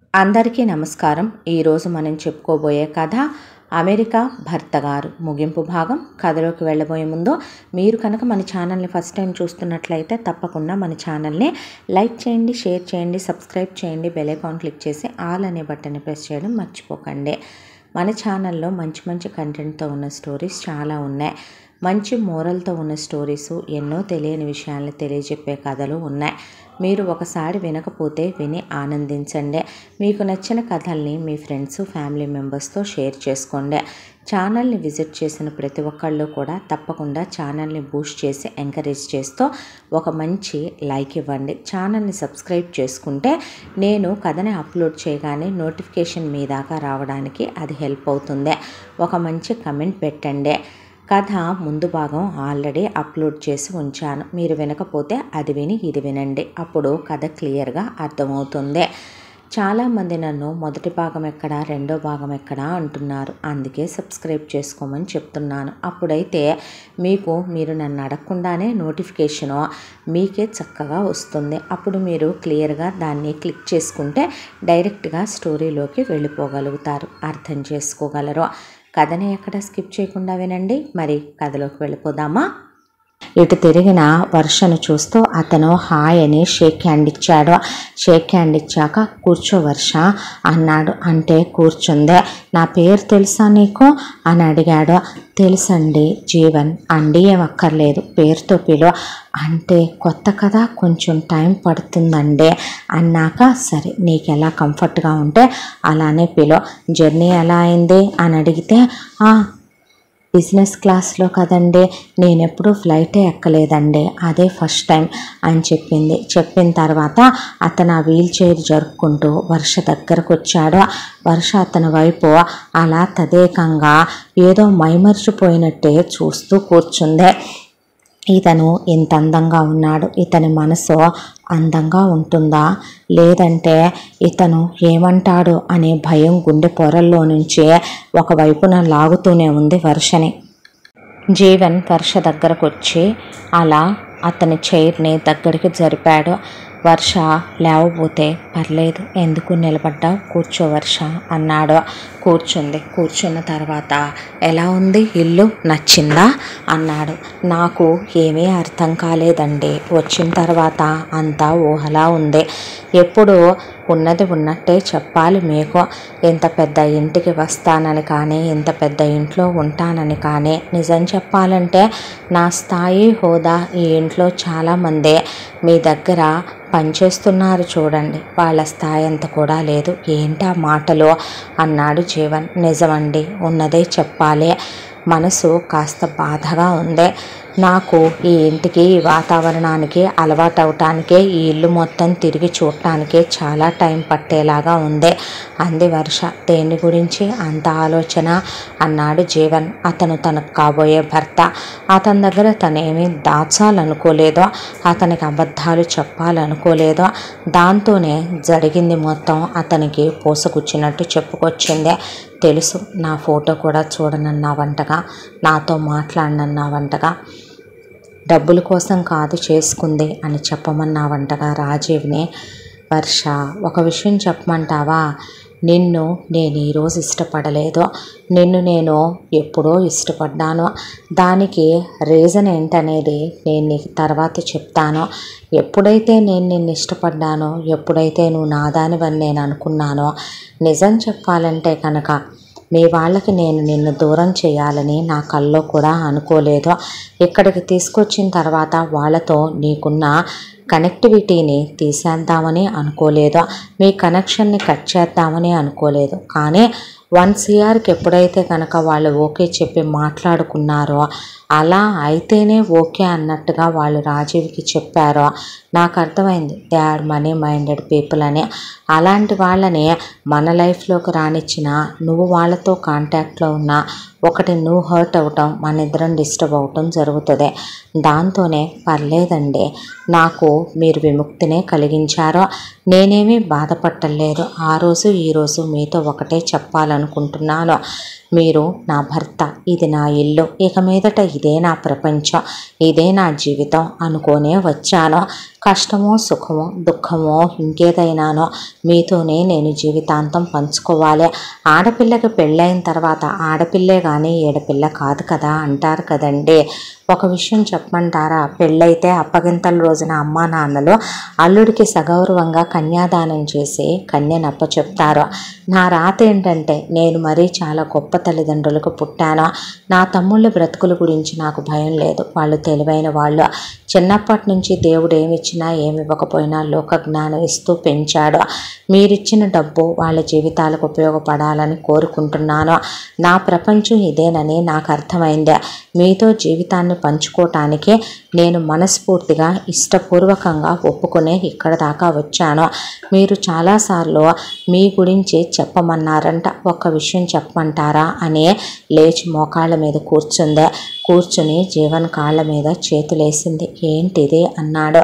అందరికీ నమస్కారం ఈరోజు మనం చెప్పుకోబోయే కథ అమెరికా భర్త గారు ముగింపు భాగం కథలోకి వెళ్ళబోయే ముందు మీరు కనుక మన ఛానల్ని ఫస్ట్ టైం చూస్తున్నట్లయితే తప్పకుండా మన ఛానల్ని లైక్ చేయండి షేర్ చేయండి సబ్స్క్రైబ్ చేయండి బెల్ ఐకాన్ క్లిక్ చేసి ఆల్ అనే బటన్ని ప్రెస్ చేయడం మర్చిపోకండి మన ఛానల్లో మంచి మంచి కంటెంట్తో ఉన్న స్టోరీస్ చాలా ఉన్నాయి మంచి మోరల్తో ఉన్న స్టోరీస్ ఎన్నో తెలియని విషయాలను తెలియజెప్పే కథలు ఉన్నాయి మీరు ఒకసారి వినకపోతే విని ఆనందించండి మీకు నచ్చిన కథల్ని మీ ఫ్రెండ్స్ ఫ్యామిలీ మెంబర్స్తో షేర్ చేసుకోండి ఛానల్ని విజిట్ చేసిన ప్రతి ఒక్కళ్ళు కూడా తప్పకుండా ఛానల్ని బూస్ట్ చేసి ఎంకరేజ్ చేస్తూ ఒక మంచి లైక్ ఇవ్వండి ఛానల్ని సబ్స్క్రైబ్ చేసుకుంటే నేను కథని అప్లోడ్ చేయగానే నోటిఫికేషన్ మీ దాకా రావడానికి అది హెల్ప్ అవుతుంది ఒక మంచి కమెంట్ పెట్టండి కథ ముందు భాగం ఆల్రెడీ అప్లోడ్ చేసి ఉంచాను మీరు వినకపోతే అది విని ఇది వినండి అప్పుడు కథ క్లియర్గా అర్థమవుతుంది చాలామంది నన్ను మొదటి భాగం ఎక్కడ రెండో భాగం ఎక్కడ అంటున్నారు అందుకే సబ్స్క్రైబ్ చేసుకోమని చెప్తున్నాను అప్పుడైతే మీకు మీరు నన్ను అడగకుండానే నోటిఫికేషను మీకే చక్కగా వస్తుంది అప్పుడు మీరు క్లియర్గా దాన్ని క్లిక్ చేసుకుంటే డైరెక్ట్గా స్టోరీలోకి వెళ్ళిపోగలుగుతారు అర్థం చేసుకోగలరు కథని ఎక్కడ స్కిప్ చేయకుండా వినండి మరి కథలోకి వెళ్ళిపోదామా ఇటు తిరిగిన వర్షను చూస్తూ అతను హాయ్ అని షేక్ హ్యాండ్ ఇచ్చాడు షేక్ హ్యాండ్ ఇచ్చాక కూర్చో వర్ష అన్నాడు అంటే కూర్చుందే నా పేరు తెలుసా నీకు అని అడిగాడు తెలుసండి జీవన్ అండి ఏం అక్కర్లేదు పేరుతో పిలువ అంటే కొత్త కదా కొంచెం టైం పడుతుందండి అన్నాక సరే నీకు ఎలా కంఫర్ట్గా ఉంటే అలానే పిలువ జర్నీ ఎలా అయింది అని అడిగితే బిజినెస్ క్లాస్లో కదండి నేను ఎప్పుడూ ఫ్లైటే ఎక్కలేదండి అదే ఫస్ట్ టైం అని చెప్పింది చెప్పిన తర్వాత అతను ఆ వీల్ చైర్ జరుపుకుంటూ వర్ష దగ్గరకు వచ్చాడు వర్ష అతని వైపు అలా తదేకంగా ఏదో మైమర్చిపోయినట్టే చూస్తూ కూర్చుందే ఇతను ఇంత అందంగా ఉన్నాడు ఇతని మనసు అందంగా ఉంటుందా లేదంటే ఇతను ఏమంటాడు అనే భయం గుండె పొరల్లో నుంచి ఒకవైపున లాగుతూనే ఉంది వర్షని జీవన్ వర్ష దగ్గరకు వచ్చి అలా అతని చైర్ని దగ్గరికి జరిపాడు వర్ష లేవబోతే పర్లేదు ఎందుకు నిలబడ్డావు కూర్చో వర్ష అన్నాడు కూర్చుంది కూర్చున్న తర్వాత ఎలా ఉంది ఇల్లు నచ్చిందా అన్నాడు నాకు ఏమీ అర్థం కాలేదండి వచ్చిన తర్వాత అంతా ఊహలా ఉంది ఎప్పుడు ఉన్నది ఉన్నట్టే చెప్పాలి మీకు ఇంత పెద్ద ఇంటికి వస్తానని కానీ ఇంత పెద్ద ఇంట్లో ఉంటానని కానీ నిజం చెప్పాలంటే నా స్థాయి హోదా ఈ ఇంట్లో చాలామంది మీ దగ్గర పనిచేస్తున్నారు చూడండి వాళ్ళ స్థాయి అంత కూడా లేదు ఏంటా మాటలు అన్నాడు జీవన్ నిజమండి ఉన్నదే చెప్పాలి మనసు కాస్త బాధగా ఉంది నాకు ఈ ఇంటికి ఈ వాతావరణానికి అలవాటు అవటానికే ఈ ఇల్లు మొత్తం తిరిగి చూడటానికే చాలా టైం పట్టేలాగా ఉంది అంది వర్ష దేని గురించి అంత ఆలోచన అన్నాడు జీవన్ అతను తనకు కాబోయే భర్త అతని దగ్గర తనేమీ దాచాలనుకోలేదో అతనికి అబద్ధాలు చెప్పాలనుకోలేదో దాంతోనే జరిగింది మొత్తం అతనికి పూసగుచ్చినట్టు చెప్పుకొచ్చింది తెలుసు నా ఫోటో కూడా చూడనన్నావంటగా నాతో మాట్లాడనన్నావంటగా డబ్బుల కోసం కాదు చేసుకుంది అని చెప్పమన్నావంటగా రాజీవ్ని వర్ష ఒక విషయం చెప్పమంటావా నిన్ను నేను ఈరోజు ఇష్టపడలేదు నిన్ను నేను ఎప్పుడో ఇష్టపడ్డాను దానికి రీజన్ ఏంటనేది నేను నీకు తర్వాత చెప్తాను ఎప్పుడైతే నేను నిన్ను ఇష్టపడ్డానో ఎప్పుడైతే నువ్వు నాదానివని నేను అనుకున్నానో నిజం చెప్పాలంటే కనుక మీ వాళ్ళకి నేను నిన్ను దూరం చేయాలని నా కల్లో కూడా అనుకోలేదు ఇక్కడికి తీసుకొచ్చిన తర్వాత వాళ్ళతో నీకున్న కనెక్టివిటీని తీసేద్దామని అనుకోలేదు మీ కనెక్షన్ని కట్ చేద్దామని అనుకోలేదు కానీ వన్ సిఆర్కి ఎప్పుడైతే కనుక వాళ్ళు ఓకే చెప్పి మాట్లాడుకున్నారో అలా అయితేనే ఓకే అన్నట్టుగా వాళ్ళు రాజీవ్కి చెప్పారో నాకు అర్థమైంది they are money minded people అని అలాంటి వాళ్ళని మన లైఫ్లోకి రానిచ్చిన నువ్వు వాళ్ళతో కాంటాక్ట్లో ఉన్న ఒకటి నువ్వు హర్ట్ అవటం మన ఇద్దరం డిస్టర్బ్ అవటం జరుగుతుంది దాంతోనే పర్లేదండి నాకు మీరు విముక్తినే కలిగించారో నేనేమీ బాధపట్టలేదు ఆ రోజు ఈ రోజు మీతో ఒకటే చెప్పాలనుకుంటున్నాను మీరు నా భర్త ఇది నా ఇల్లు ఇక మీదట ఇదే నా ప్రపంచం ఇదే నా జీవితం అనుకోనే వచ్చాను కష్టమో సుఖమో దుఃఖమో ఇంకేదైనానో మీతోనే నేను జీవితాంతం పంచుకోవాలి ఆడపిల్లకి పెళ్ళైన తర్వాత ఆడపిల్లే కానీ ఏడపిల్ల కాదు కదా అంటారు కదండి ఒక విషయం చెప్పమంటారా పెళ్ళైతే అప్పగింతల రోజున అమ్మా నాన్నలు అల్లుడికి సగౌరవంగా కన్యాదానం చేసి కన్యనప్ప చెప్తారు నా రాత ఏంటంటే నేను మరీ చాలా గొప్ప తల్లిదండ్రులకు పుట్టాను నా తమ్ముళ్ళ బ్రతుకుల గురించి నాకు భయం లేదు వాళ్ళు తెలివైన వాళ్ళు చిన్నప్పటి నుంచి దేవుడు ఏమి ఇచ్చినా ఏమి ఇవ్వకపోయినా లోక జ్ఞానం ఇస్తూ పెంచాడు మీరిచ్చిన డబ్బు వాళ్ళ జీవితాలకు ఉపయోగపడాలని కోరుకుంటున్నాను నా ప్రపంచం ఇదేనని నాకు అర్థమైంది మీతో జీవితాన్ని పంచుకోవటానికి నేను మనస్ఫూర్తిగా ఇష్టపూర్వకంగా ఒప్పుకునే ఇక్కడ దాకా వచ్చాను మీరు చాలాసార్లు మీ గురించి చెప్పమన్నారంట ఒక్క విషయం చెప్పమంటారా అని లేచి మోకాళ్ళ మీద కూర్చుంది కూర్చుని జీవన్ కాళ్ళ మీద చేతులేసింది ఏంటిది అన్నాడు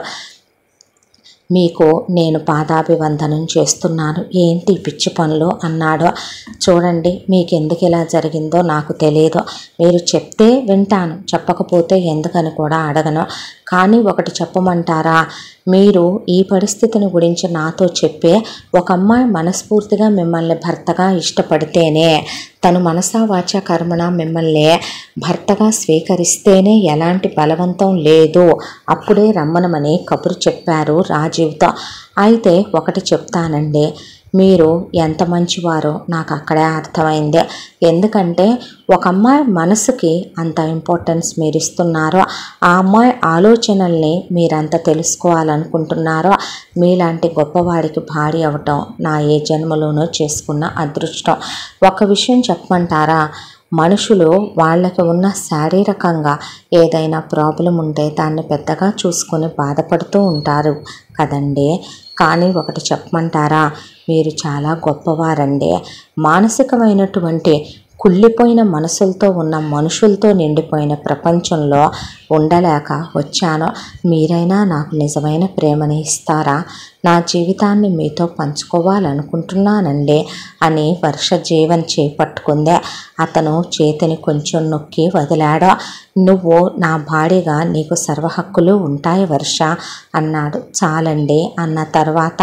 మీకు నేను పాదాభివందనం చేస్తున్నాను ఏంటి ఈ పిచ్చి పనులు అన్నాడు చూడండి మీకు ఎందుకు ఇలా జరిగిందో నాకు తెలియదు మీరు చెప్తే వింటాను చెప్పకపోతే ఎందుకని కూడా అడగను కానీ ఒకటి చెప్పమంటారా మీరు ఈ పరిస్థితిని గురించి నాతో చెప్పే ఒక అమ్మాయి మనస్ఫూర్తిగా మిమ్మల్ని భర్తగా ఇష్టపడితేనే తను మనసా వాచ కర్మణ మిమ్మల్ని భర్తగా స్వీకరిస్తేనే ఎలాంటి బలవంతం లేదు అప్పుడే రమ్మనమని కబురు చెప్పారు రాజీవ్తో అయితే ఒకటి చెప్తానండి మీరు ఎంత మంచివారో నాకు అక్కడే అర్థమైంది ఎందుకంటే ఒక అమ్మాయి మనసుకి అంత ఇంపార్టెన్స్ మీరు ఇస్తున్నారో ఆ అమ్మాయి ఆలోచనల్ని మీరంత తెలుసుకోవాలనుకుంటున్నారో మీలాంటి గొప్పవాడికి భార్య అవటం నా ఏ జన్మలోనూ చేసుకున్న అదృష్టం ఒక విషయం చెప్పమంటారా మనుషులు వాళ్ళకి ఉన్న శారీరకంగా ఏదైనా ప్రాబ్లం ఉంటే దాన్ని పెద్దగా చూసుకొని బాధపడుతూ ఉంటారు కదండి కానీ ఒకటి చెప్పమంటారా మీరు చాలా గొప్పవారండి మానసికమైనటువంటి కుళ్ళిపోయిన మనసులతో ఉన్న మనుషులతో నిండిపోయిన ప్రపంచంలో ఉండలేక వచ్చాను మీరైనా నాకు నిజమైన ప్రేమని ఇస్తారా నా జీవితాన్ని మీతో పంచుకోవాలనుకుంటున్నానండి అని వర్ష జీవన్ చేపట్టుకుందే అతను చేతిని కొంచెం నొక్కి వదిలాడు నువ్వు నా భార్యగా నీకు సర్వ హక్కులు ఉంటాయి వర్ష అన్నాడు చాలండి అన్న తర్వాత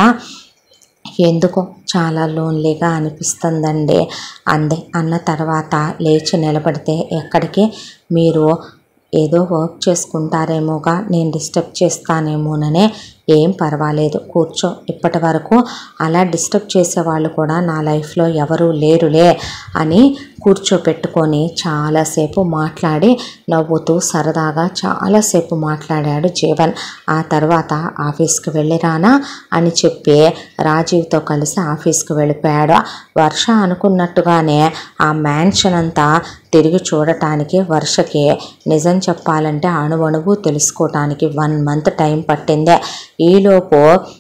ఎందుకో చాలా లోన్లీగా అనిపిస్తుందండి అందే అన్న తర్వాత లేచి నిలబడితే ఎక్కడికి మీరు ఏదో వర్క్ చేసుకుంటారేమోగా నేను డిస్టర్బ్ చేస్తానేమోననే ఏం పర్వాలేదు కూర్చో ఇప్పటి వరకు అలా డిస్టర్బ్ చేసేవాళ్ళు కూడా నా లైఫ్లో ఎవరూ లేరులే అని కూర్చోపెట్టుకొని చాలాసేపు మాట్లాడి నవ్వుతూ సరదాగా చాలాసేపు మాట్లాడాడు జీవన్ ఆ తర్వాత ఆఫీస్కి వెళ్ళిరానా అని చెప్పి రాజీవ్తో కలిసి ఆఫీస్కి వెళ్ళిపోయాడు వర్ష అనుకున్నట్టుగానే ఆ మ్యాన్షన్ అంతా తిరిగి చూడటానికి వర్షకి నిజం చెప్పాలంటే అణువణువు తెలుసుకోవటానికి వన్ మంత్ టైం పట్టిందే ఈలోపు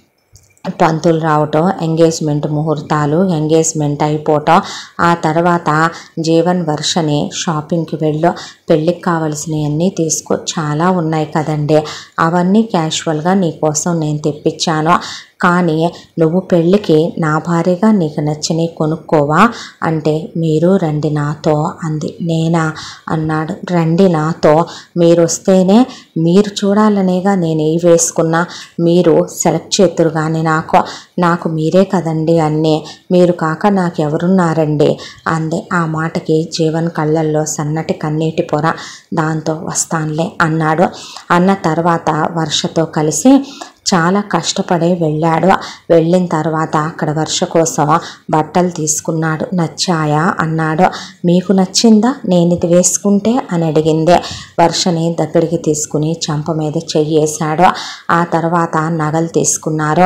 పంతులు రావటం ఎంగేజ్మెంట్ ముహూర్తాలు ఎంగేజ్మెంట్ అయిపోవటం ఆ తర్వాత జీవన్ వర్షని షాపింగ్కి వెళ్ళు పెళ్ళికి కావలసినవన్నీ తీసుకో చాలా ఉన్నాయి కదండి అవన్నీ క్యాషువల్గా నీకోసం నేను తెప్పించాను కానీ నువ్వు పెళ్ళికి నా భార్యగా నీకు నచ్చినవి కొనుక్కోవా అంటే మీరు రండి నాతో అంది నేనా అన్నాడు రండి నాతో మీరు వస్తేనే మీరు చూడాలనేగా నేను ఏ వేసుకున్నా మీరు సెలెక్ట్ చేతురు కానీ నాకు నాకు మీరే కదండి అన్నీ మీరు కాక నాకు ఎవరున్నారండి అంది ఆ మాటకి జీవన్ కళ్ళల్లో సన్నటి కన్నీటి పొర దాంతో వస్తానులే అన్నాడు అన్న తర్వాత వర్షతో కలిసి చాలా కష్టపడి వెళ్ళాడు వెళ్ళిన తర్వాత అక్కడ వర్ష కోసం బట్టలు తీసుకున్నాడు నచ్చాయా అన్నాడు మీకు నచ్చిందా నేను ఇది వేసుకుంటే అని అడిగింది వర్షని దగ్గరికి తీసుకుని చంప మీద చెయ్యేశాడు ఆ తర్వాత నగలు తీసుకున్నారు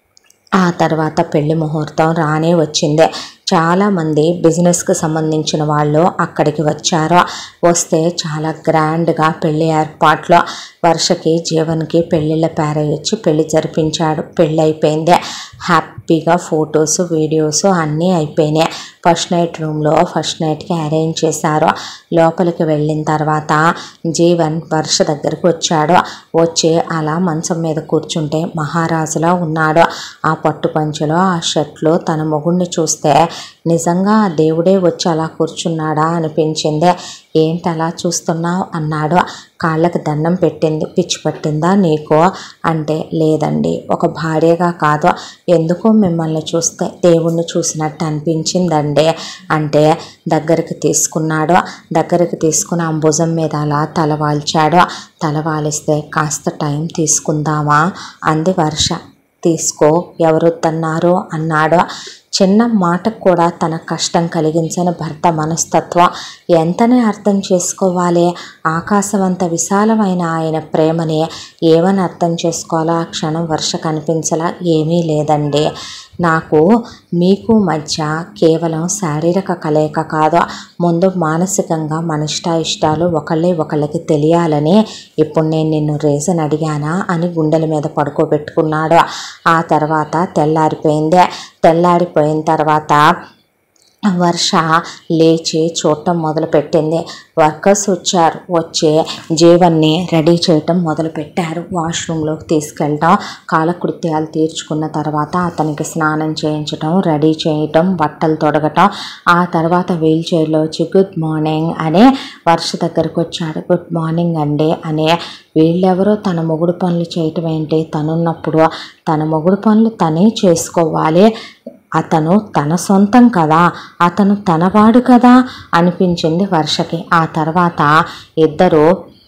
ఆ తర్వాత పెళ్లి ముహూర్తం రానే వచ్చింది చాలామంది బిజినెస్కి సంబంధించిన వాళ్ళు అక్కడికి వచ్చారు వస్తే చాలా గ్రాండ్గా పెళ్లి ఏర్పాట్లు వర్షకి జీవన్కి పెళ్ళిళ్ళ పేరయ్యొచ్చి పెళ్లి జరిపించాడు పెళ్ళి అయిపోయింది హ్యాపీ హ్యాపీగా ఫొటోస్ వీడియోస్ అన్నీ అయిపోయినాయి ఫస్ట్ నైట్ రూమ్లో ఫస్ట్ నైట్కి అరేంజ్ చేశారు లోపలికి వెళ్ళిన తర్వాత జీవన్ వర్ష దగ్గరికి వచ్చాడు వచ్చి అలా మంచం మీద కూర్చుంటే మహారాజులా ఉన్నాడు ఆ పట్టు పంచెలో ఆ షర్ట్లో తన మొగుడిని చూస్తే నిజంగా ఆ దేవుడే వచ్చి అలా కూర్చున్నాడా అనిపించింది ఏంటి అలా చూస్తున్నావు అన్నాడు కాళ్ళకి దండం పెట్టింది పిచ్చి పట్టిందా నీకు అంటే లేదండి ఒక భార్యగా కాదు ఎందుకో మిమ్మల్ని చూస్తే దేవుణ్ణి చూసినట్టు అనిపించిందండి అంటే దగ్గరికి తీసుకున్నాడు దగ్గరికి తీసుకుని ఆ భుజం మీద అలా తల వాల్చాడు తల వాలిస్తే కాస్త టైం తీసుకుందామా అంది వర్ష తీసుకో ఎవరొద్దన్నారు అన్నాడు చిన్న మాటకు కూడా తన కష్టం కలిగించిన భర్త మనస్తత్వం ఎంతనే అర్థం చేసుకోవాలి ఆకాశమంత విశాలమైన ఆయన ప్రేమని ఏమని అర్థం చేసుకోవాలో ఆ క్షణం వర్ష కనిపించలా ఏమీ లేదండి నాకు మీకు మధ్య కేవలం శారీరక కలయిక కాదు ముందు మానసికంగా మన ఇష్ట ఇష్టాలు ఒకళ్ళే ఒకళ్ళకి తెలియాలని ఇప్పుడు నేను నిన్ను రీజన్ అడిగానా అని గుండెల మీద పడుకోబెట్టుకున్నాడు ఆ తర్వాత తెల్లారిపోయింది తెల్లారిపోయిన తర్వాత వర్ష లేచి చూడటం మొదలుపెట్టింది వర్కర్స్ వచ్చారు వచ్చి జీవన్ని రెడీ చేయటం మొదలుపెట్టారు వాష్రూమ్లోకి తీసుకెళ్ళటం కాలకృత్యాలు తీర్చుకున్న తర్వాత అతనికి స్నానం చేయించటం రెడీ చేయటం బట్టలు తొడగటం ఆ తర్వాత వీల్ చైర్లో వచ్చి గుడ్ మార్నింగ్ అని వర్ష దగ్గరకు వచ్చాడు గుడ్ మార్నింగ్ అండి అనే వీళ్ళెవరో తన మొగుడు పనులు చేయటం ఏంటి తనున్నప్పుడు తన మొగుడు పనులు తనే చేసుకోవాలి అతను తన సొంతం కదా అతను తనవాడు కదా అనిపించింది వర్షకి ఆ తర్వాత ఇద్దరు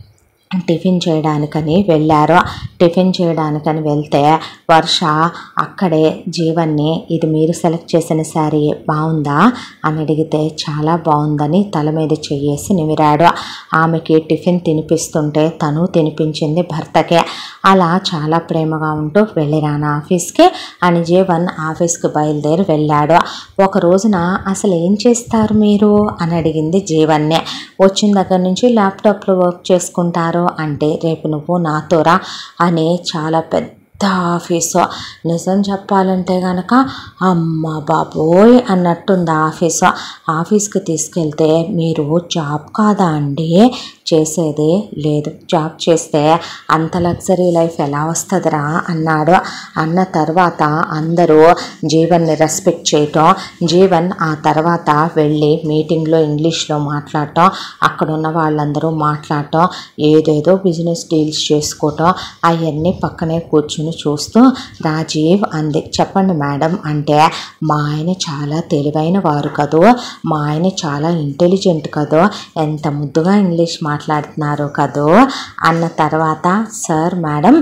టిఫిన్ చేయడానికని వెళ్ళారు టిఫిన్ చేయడానికని వెళ్తే వర్ష అక్కడే జీవన్ని ఇది మీరు సెలెక్ట్ చేసిన శారీ బాగుందా అని అడిగితే చాలా బాగుందని తల మీద చెయ్యేసి నిమిరాడు ఆమెకి టిఫిన్ తినిపిస్తుంటే తను తినిపించింది భర్తకే అలా చాలా ప్రేమగా ఉంటూ వెళ్ళిరాను ఆఫీస్కి అని జీవన్ ఆఫీస్కి బయలుదేరి వెళ్ళాడు ఒక రోజున అసలు ఏం చేస్తారు మీరు అని అడిగింది జీవన్నే వచ్చిన దగ్గర నుంచి ల్యాప్టాప్లో వర్క్ చేసుకుంటారు అంటే రేపు నువ్వు నాతో రా అని చాలా పెద్ద ఆఫీసు నిజం చెప్పాలంటే కనుక అమ్మ బాబోయ్ అన్నట్టుంది ఆఫీసు ఆఫీస్కి తీసుకెళ్తే మీరు జాబ్ కాదా అండి చేసేది లేదు జాబ్ చేస్తే అంత లగ్జరీ లైఫ్ ఎలా వస్తుందిరా అన్నాడు అన్న తర్వాత అందరూ జీవన్ని రెస్పెక్ట్ చేయటం జీవన్ ఆ తర్వాత వెళ్ళి మీటింగ్లో ఇంగ్లీష్లో మాట్లాడటం అక్కడ ఉన్న వాళ్ళందరూ మాట్లాడటం ఏదేదో బిజినెస్ డీల్స్ చేసుకోవటం అవన్నీ పక్కనే కూర్చుని చూస్తూ రాజీవ్ అంది చెప్పండి మేడం అంటే మా ఆయన చాలా తెలివైన వారు కదూ మా ఆయన చాలా ఇంటెలిజెంట్ కదో ఎంత ముద్దుగా ఇంగ్లీష్ మాట్లాడుతున్నారు కదో అన్న తర్వాత సార్ మేడం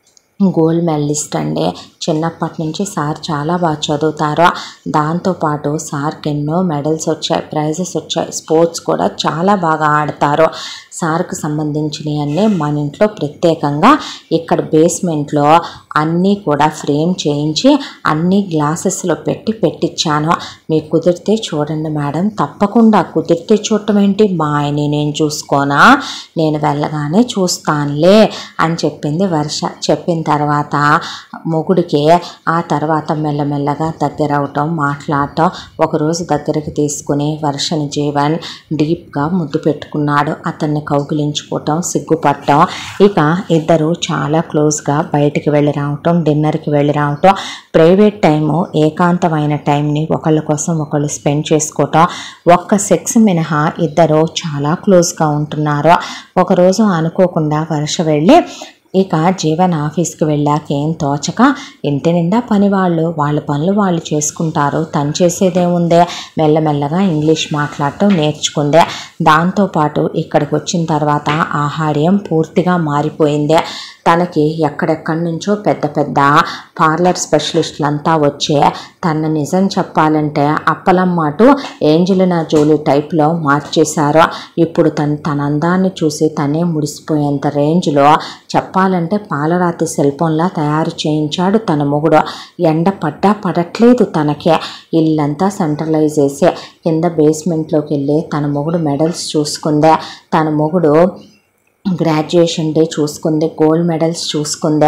గోల్డ్ మెడలిస్ట్ అండి చిన్నప్పటి నుంచి సార్ చాలా బాగా చదువుతారు దాంతోపాటు సార్కి ఎన్నో మెడల్స్ వచ్చాయి ప్రైజెస్ వచ్చాయి స్పోర్ట్స్ కూడా చాలా బాగా ఆడతారు సార్కి సంబంధించినవన్నీ మన ఇంట్లో ప్రత్యేకంగా ఇక్కడ బేస్మెంట్లో అన్నీ కూడా ఫ్రేమ్ చేయించి అన్ని గ్లాసెస్లో పెట్టి పెట్టించాను మీకు కుదిరితే చూడండి మేడం తప్పకుండా కుదిరితే చూడటం ఏంటి మా ఆయన్ని నేను చూసుకోనా నేను వెళ్ళగానే చూస్తానులే అని చెప్పింది వర్ష చెప్పిన తర్వాత మొగుడికి ఆ తర్వాత మెల్లమెల్లగా దగ్గర అవటం మాట్లాడటం ఒకరోజు దగ్గరికి తీసుకుని వర్షని జీవన్ డీప్గా ముద్దు పెట్టుకున్నాడు అతన్ని కౌగిలించుకోవటం సిగ్గుపడటం ఇక ఇద్దరు చాలా క్లోజ్గా బయటికి వెళ్ళి రావటం డిన్నర్కి వెళ్ళి రావటం ప్రైవేట్ టైము ఏకాంతమైన టైంని ఒకళ్ళ కోసం ఒకళ్ళు స్పెండ్ చేసుకోవటం ఒక్క సెక్స్ మినహా ఇద్దరు చాలా క్లోజ్గా ఉంటున్నారు ఒకరోజు అనుకోకుండా వర్ష వెళ్ళి ఇక జీవన్ ఆఫీస్కి వెళ్ళాక ఏం తోచక ఇంటి నిండా పని వాళ్ళు వాళ్ళ పనులు వాళ్ళు చేసుకుంటారు తను చేసేదేముందే మెల్లమెల్లగా ఇంగ్లీష్ మాట్లాడటం నేర్చుకుందే దాంతోపాటు ఇక్కడికి వచ్చిన తర్వాత ఆహార్యం పూర్తిగా మారిపోయిందే తనకి ఎక్కడెక్కడి నుంచో పెద్ద పెద్ద పార్లర్ స్పెషలిస్టులంతా వచ్చే తన నిజం చెప్పాలంటే అప్పలమ్మాటు ఏంజలినా జోలీ టైప్లో మార్చేశారు ఇప్పుడు తను తన అందాన్ని చూసి తనే ముడిసిపోయేంత రేంజ్లో చెప్పాలంటే పాలరాతి శిల్పంలా తయారు చేయించాడు తన మొగుడు ఎండ పడ్డా పడట్లేదు తనకే ఇల్లంతా సెంట్రలైజ్ చేసి కింద బేస్మెంట్లోకి వెళ్ళి తన మొగుడు మెడల్స్ చూసుకుందే తన మొగుడు గ్రాడ్యుయేషన్ డే చూసుకుంది గోల్డ్ మెడల్స్ చూసుకుందే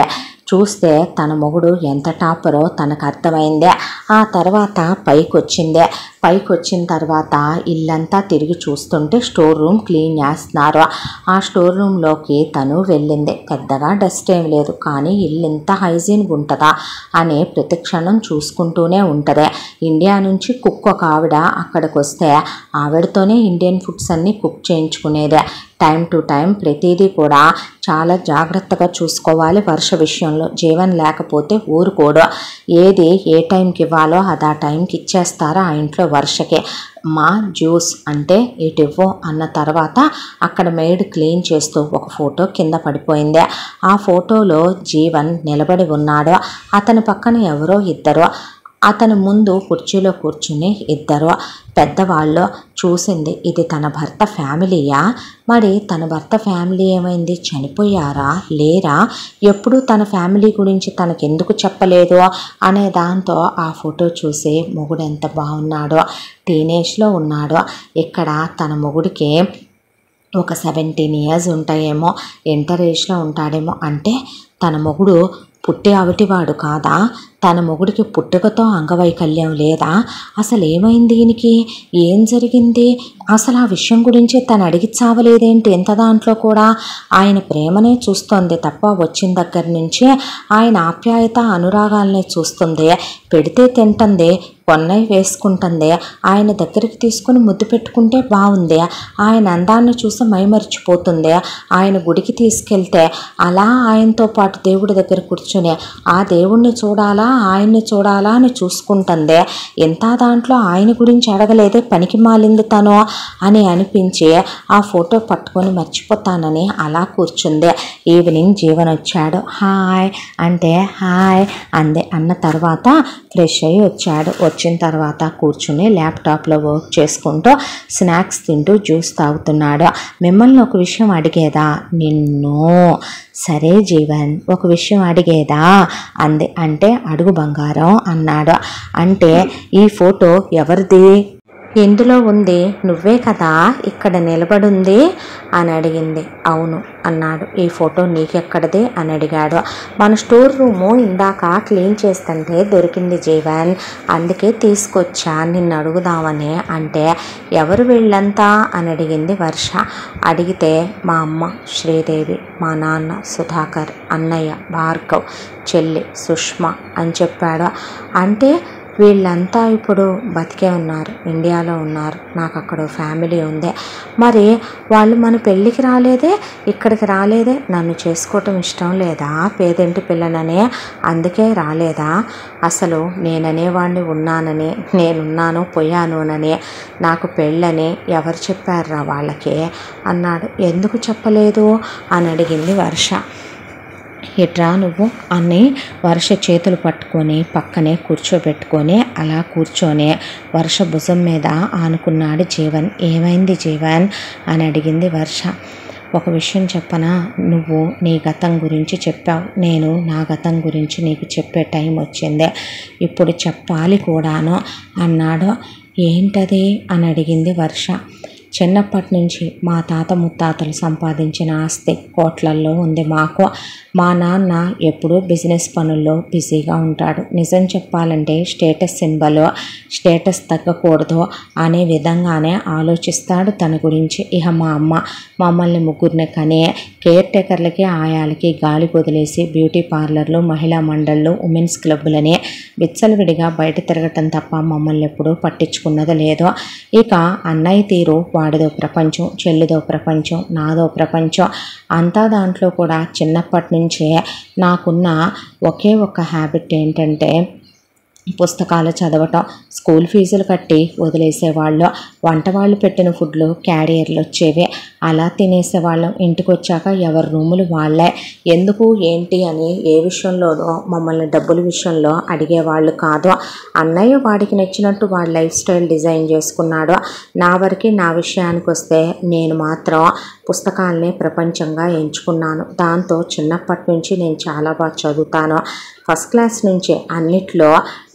చూస్తే తన మొగుడు ఎంత టాపరో తనకు అర్థమైందే ఆ తర్వాత పైకి వచ్చిందే పైకి వచ్చిన తర్వాత ఇల్లంతా తిరిగి చూస్తుంటే స్టోర్ రూమ్ క్లీన్ చేస్తున్నారు ఆ స్టోర్ రూమ్లోకి తను వెళ్ళింది పెద్దగా డస్ట్ ఏం లేదు కానీ ఇల్లు ఇంత హైజీన్గా ఉంటుందా అనే ప్రతి క్షణం చూసుకుంటూనే ఉంటుంది ఇండియా నుంచి కుక్ ఒక ఆవిడ అక్కడికి వస్తే ఆవిడతోనే ఇండియన్ ఫుడ్స్ అన్నీ కుక్ చేయించుకునేదే టైం టు టైం ప్రతిదీ కూడా చాలా జాగ్రత్తగా చూసుకోవాలి వర్ష విషయంలో జీవన్ లేకపోతే ఊరుకోడు ఏది ఏ టైంకి ఇవ్వాలో అది ఆ టైంకి ఇచ్చేస్తారో ఆ ఇంట్లో వర్షకి మా జ్యూస్ అంటే ఇటు ఇవ్వు అన్న తర్వాత అక్కడ మేడ్ క్లీన్ చేస్తూ ఒక ఫోటో కింద పడిపోయింది ఆ ఫోటోలో జీవన్ నిలబడి ఉన్నాడు అతని పక్కన ఎవరో ఇద్దరు అతని ముందు కుర్చీలో కూర్చుని ఇద్దరు పెద్దవాళ్ళు చూసింది ఇది తన భర్త ఫ్యామిలీయా మరి తన భర్త ఫ్యామిలీ ఏమైంది చనిపోయారా లేరా ఎప్పుడు తన ఫ్యామిలీ గురించి తనకెందుకు చెప్పలేదు అనే దాంతో ఆ ఫోటో చూసి మొగుడు ఎంత బాగున్నాడో టీనేజ్లో ఉన్నాడో ఇక్కడ తన మొగుడికి ఒక సెవెంటీన్ ఇయర్స్ ఉంటాయేమో ఇంటర్ ఏజ్లో ఉంటాడేమో అంటే తన మొగుడు పుట్టి అవిటివాడు కాదా తన మొగుడికి పుట్టుకతో అంగవైకల్యం లేదా అసలు ఏమైంది దీనికి ఏం జరిగింది అసలు ఆ విషయం గురించి తను అడిగి చావలేదేంటి ఎంత దాంట్లో కూడా ఆయన ప్రేమనే చూస్తోంది తప్ప వచ్చిన దగ్గర నుంచి ఆయన ఆప్యాయత అనురాగాలనే చూస్తుంది పెడితే తింటుంది కొన్నై వేసుకుంటుంది ఆయన దగ్గరికి తీసుకుని ముద్దు పెట్టుకుంటే బాగుంది ఆయన అందాన్ని చూసి మైమరిచిపోతుంది ఆయన గుడికి తీసుకెళ్తే అలా ఆయనతో పాటు దేవుడి దగ్గర కూర్చుని ఆ దేవుణ్ణి చూడాలా ఆయన్ని చూడాలా అని చూసుకుంటుంది ఎంత దాంట్లో ఆయన గురించి అడగలేదే పనికి మాలింది తను అని అనిపించి ఆ ఫోటో పట్టుకొని మర్చిపోతానని అలా కూర్చుంది ఈవినింగ్ జీవన్ వచ్చాడు హాయ్ అంటే హాయ్ అందే అన్న తర్వాత ఫ్రెష్ అయ్యి వచ్చాడు వచ్చిన తర్వాత కూర్చుని ల్యాప్టాప్లో వర్క్ చేసుకుంటూ స్నాక్స్ తింటూ జ్యూస్ తాగుతున్నాడు మిమ్మల్ని ఒక విషయం అడిగేదా నిన్ను సరే జీవన్ ఒక విషయం అడిగేదా అంది అంటే అడుగు బంగారం అన్నాడు అంటే ఈ ఫోటో ఎవరిది ఎందులో ఉంది నువ్వే కదా ఇక్కడ నిలబడుంది అని అడిగింది అవును అన్నాడు ఈ ఫోటో నీకెక్కడది అని అడిగాడు మన స్టోర్ రూము ఇందాక క్లీన్ చేస్తుంటే దొరికింది జీవన్ అందుకే తీసుకొచ్చా నిన్ను అడుగుదామని అంటే ఎవరు వీళ్ళంతా అని అడిగింది వర్ష అడిగితే మా అమ్మ శ్రీదేవి మా నాన్న సుధాకర్ అన్నయ్య భార్గవ్ చెల్లి సుష్మ అని చెప్పాడు అంటే వీళ్ళంతా ఇప్పుడు బతికే ఉన్నారు ఇండియాలో ఉన్నారు నాకు అక్కడ ఫ్యామిలీ ఉంది మరి వాళ్ళు మన పెళ్ళికి రాలేదే ఇక్కడికి రాలేదే నన్ను చేసుకోవటం ఇష్టం లేదా పేదింటి పిల్లననే అందుకే రాలేదా అసలు నేననేవాడిని ఉన్నానని నేనున్నాను పోయాను అని నాకు పెళ్ళని ఎవరు చెప్పారురా వాళ్ళకి అన్నాడు ఎందుకు చెప్పలేదు అని అడిగింది వర్ష ఇట్రా నువ్వు అని వర్ష చేతులు పట్టుకొని పక్కనే కూర్చోబెట్టుకొని అలా కూర్చొని వర్ష భుజం మీద ఆనుకున్నాడు జీవన్ ఏమైంది జీవన్ అని అడిగింది వర్ష ఒక విషయం చెప్పనా నువ్వు నీ గతం గురించి చెప్పావు నేను నా గతం గురించి నీకు చెప్పే టైం వచ్చిందే ఇప్పుడు చెప్పాలి కూడాను అన్నాడు ఏంటది అని అడిగింది వర్ష చిన్నప్పటి నుంచి మా తాత ముత్తాతలు సంపాదించిన ఆస్తి కోట్లల్లో ఉంది మాకు మా నాన్న ఎప్పుడూ బిజినెస్ పనుల్లో బిజీగా ఉంటాడు నిజం చెప్పాలంటే స్టేటస్ సింబల్ స్టేటస్ తగ్గకూడదు అనే విధంగానే ఆలోచిస్తాడు తన గురించి ఇహ మా అమ్మ మమ్మల్ని ముగ్గురిని కనే కేర్ టేకర్లకి ఆయాలకి గాలి వదిలేసి బ్యూటీ పార్లర్లు మహిళా మండళ్ళు ఉమెన్స్ క్లబ్బులని విచ్చలవిడిగా బయట తిరగటం తప్ప మమ్మల్ని ఎప్పుడూ పట్టించుకున్నది లేదు ఇక అన్నయ్య తీరు వాడిదో ప్రపంచం చెల్లిదో ప్రపంచం నాదో ప్రపంచం అంతా దాంట్లో కూడా చిన్నప్పటి నుంచే నాకున్న ఒకే ఒక హ్యాబిట్ ఏంటంటే పుస్తకాలు చదవటం స్కూల్ ఫీజులు కట్టి వదిలేసేవాళ్ళు వంట వాళ్ళు పెట్టిన ఫుడ్లు క్యారియర్లు వచ్చేవి అలా తినేసేవాళ్ళం ఇంటికి వచ్చాక ఎవరి రూములు వాళ్ళే ఎందుకు ఏంటి అని ఏ విషయంలోనో మమ్మల్ని డబ్బుల విషయంలో అడిగేవాళ్ళు కాదు అన్నయ్య వాడికి నచ్చినట్టు వాడి లైఫ్ స్టైల్ డిజైన్ చేసుకున్నాడు నా వరకు నా విషయానికి వస్తే నేను మాత్రం పుస్తకాలనే ప్రపంచంగా ఎంచుకున్నాను దాంతో చిన్నప్పటి నుంచి నేను చాలా బాగా చదువుతాను ఫస్ట్ క్లాస్ నుంచి అన్నిట్లో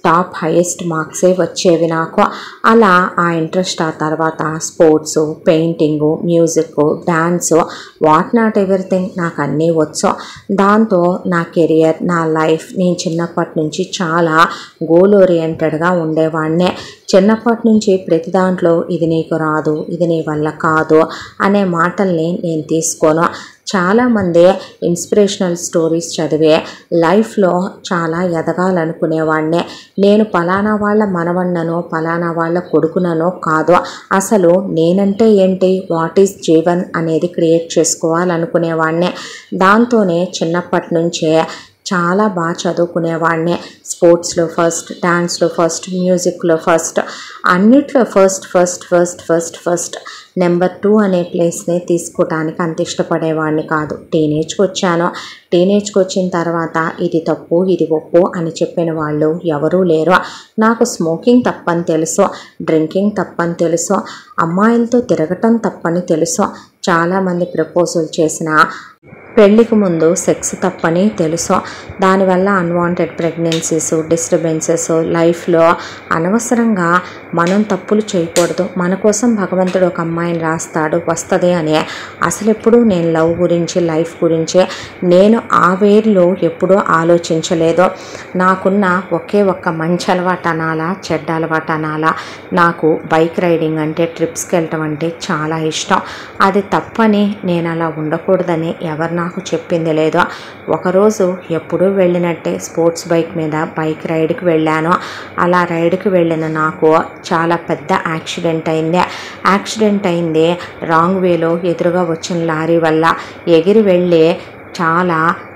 టాప్ హైయెస్ట్ మార్క్సే వచ్చేవి నాకు అలా ఆ ఇంట్రెస్ట్ ఆ తర్వాత sports painting music dance what not everything నాకు అన్నీ వచ్చు దాంతో నా కెరియర్ నా లైఫ్ నేను చిన్నప్పటి నుంచి చాలా గోల్ ఓరియంటెడ్గా ఉండేవాడినే చిన్నప్పటి నుంచి ప్రతి దాంట్లో ఇది నీకు రాదు ఇది నీ వల్ల కాదు అనే మాటల్ని నేను తీసుకోను చాలామంది ఇన్స్పిరేషనల్ స్టోరీస్ చదివే లైఫ్లో చాలా ఎదగాలనుకునేవాడినే నేను పలానా వాళ్ళ మనవన్ననో పలానా వాళ్ళ కొడుకుననో కాదు అసలు నేనంటే ఏంటి వాట్ ఈస్ జీవన్ అనేది క్రియేట్ చేసుకోవాలనుకునేవాడినే దాంతోనే చిన్నప్పటి నుంచే చాలా బాగా చదువుకునేవాడిని స్పోర్ట్స్లో ఫస్ట్ డ్యాన్స్లో ఫస్ట్ మ్యూజిక్లో ఫస్ట్ అన్నిట్లో first first first first first number two అనే ప్లేస్ని తీసుకోవడానికి అంత ఇష్టపడేవాడిని కాదు టీనేజ్కి వచ్చాను టీనేజ్కి వచ్చిన తర్వాత ఇది తప్పు ఇది ఒప్పు అని చెప్పిన వాళ్ళు ఎవరూ లేరు నాకు స్మోకింగ్ తప్పని తెలుసు డ్రింకింగ్ తప్పని తెలుసు అమ్మాయిలతో తిరగటం తప్పని తెలుసు చాలామంది ప్రపోజల్ చేసిన పెళ్ళికి ముందు సెక్స్ తప్పని తెలుసు దానివల్ల అన్వాంటెడ్ ప్రెగ్నెన్సీస్ డిస్టర్బెన్సెస్ లైఫ్లో అనవసరంగా మనం తప్పులు చేయకూడదు మన కోసం భగవంతుడు ఒక అమ్మాయిని రాస్తాడు వస్తుంది అని అసలు ఎప్పుడూ నేను లవ్ గురించి లైఫ్ గురించి నేను ఆ వేర్లో ఎప్పుడూ ఆలోచించలేదు నాకున్న ఒకే ఒక్క మంచి అలవాటు అనాలా చెడ్డ అలవాటు అనాలా నాకు బైక్ రైడింగ్ అంటే ట్రిప్స్కి వెళ్ళటం అంటే చాలా ఇష్టం అది తప్పని నేను అలా ఉండకూడదని ఎవరు నాకు చెప్పింది లేదో ఒకరోజు ఎప్పుడూ వెళ్ళినట్టే స్పోర్ట్స్ బైక్ మీద బైక్ రైడ్కి వెళ్ళాను అలా రైడ్కి వెళ్ళిన నాకు చాలా పెద్ద యాక్సిడెంట్ అయింది యాక్సిడెంట్ అయింది రాంగ్ వేలో ఎదురుగా వచ్చిన లారీ వల్ల ఎగిరి వెళ్ళి చాలా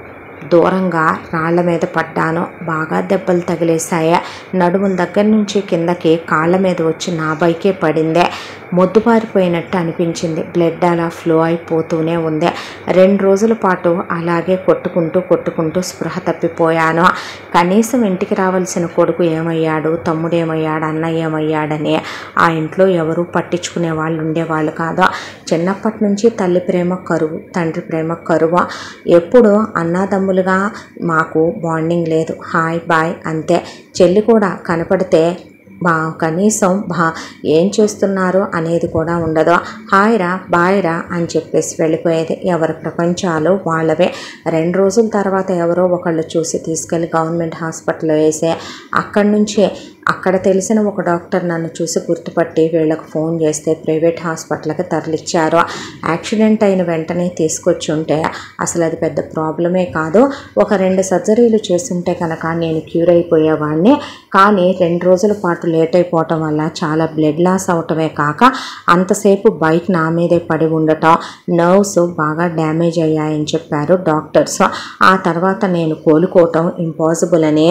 దూరంగా రాళ్ల మీద పడ్డాను బాగా దెబ్బలు తగిలేశాయి నడుముల దగ్గర నుంచి కిందకి కాళ్ళ మీద వచ్చి నా బైకే పడిందే మొద్దుబారిపోయినట్టు అనిపించింది బ్లడ్ అలా ఫ్లో అయిపోతూనే ఉంది రెండు రోజుల పాటు అలాగే కొట్టుకుంటూ కొట్టుకుంటూ స్పృహ తప్పిపోయాను కనీసం ఇంటికి రావాల్సిన కొడుకు ఏమయ్యాడు తమ్ముడు ఏమయ్యాడు అన్న ఏమయ్యాడని ఆ ఇంట్లో ఎవరు పట్టించుకునే వాళ్ళు ఉండేవాళ్ళు కాదు చిన్నప్పటి నుంచి తల్లి ప్రేమ కరువు తండ్రి ప్రేమ కరువు ఎప్పుడు అన్నాదమ్ములుగా మాకు బాండింగ్ లేదు హాయ్ బాయ్ అంతే చెల్లి కూడా కనపడితే బా కనీసం బా ఏం చేస్తున్నారు అనేది కూడా ఉండదు హాయ్ రా బాయ్ రా అని చెప్పేసి వెళ్ళిపోయేది ఎవరి ప్రపంచాలు వాళ్ళవే రెండు రోజుల తర్వాత ఎవరో ఒకళ్ళు చూసి తీసుకెళ్ళి గవర్నమెంట్ హాస్పిటల్లో వేసే అక్కడి నుంచే అక్కడ తెలిసిన ఒక డాక్టర్ నన్ను చూసి గుర్తుపట్టి వీళ్ళకు ఫోన్ చేస్తే ప్రైవేట్ హాస్పిటల్కి తరలిచ్చారు యాక్సిడెంట్ అయిన వెంటనే తీసుకొచ్చి ఉంటే అసలు అది పెద్ద ప్రాబ్లమే కాదు ఒక రెండు సర్జరీలు చేస్తుంటే కనుక నేను క్యూర్ అయిపోయేవాడిని కానీ రెండు రోజుల పాటు లేట్ అయిపోవటం వల్ల చాలా బ్లడ్ లాస్ అవటమే కాక అంతసేపు బైక్ నా మీదే పడి ఉండటం నర్వ్స్ బాగా డ్యామేజ్ అయ్యాయని చెప్పారు డాక్టర్స్ ఆ తర్వాత నేను కోలుకోవటం ఇంపాసిబుల్ అని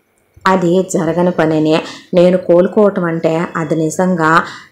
అది జరగని పనినే నేను కోలుకోవటం అంటే అది నిజంగా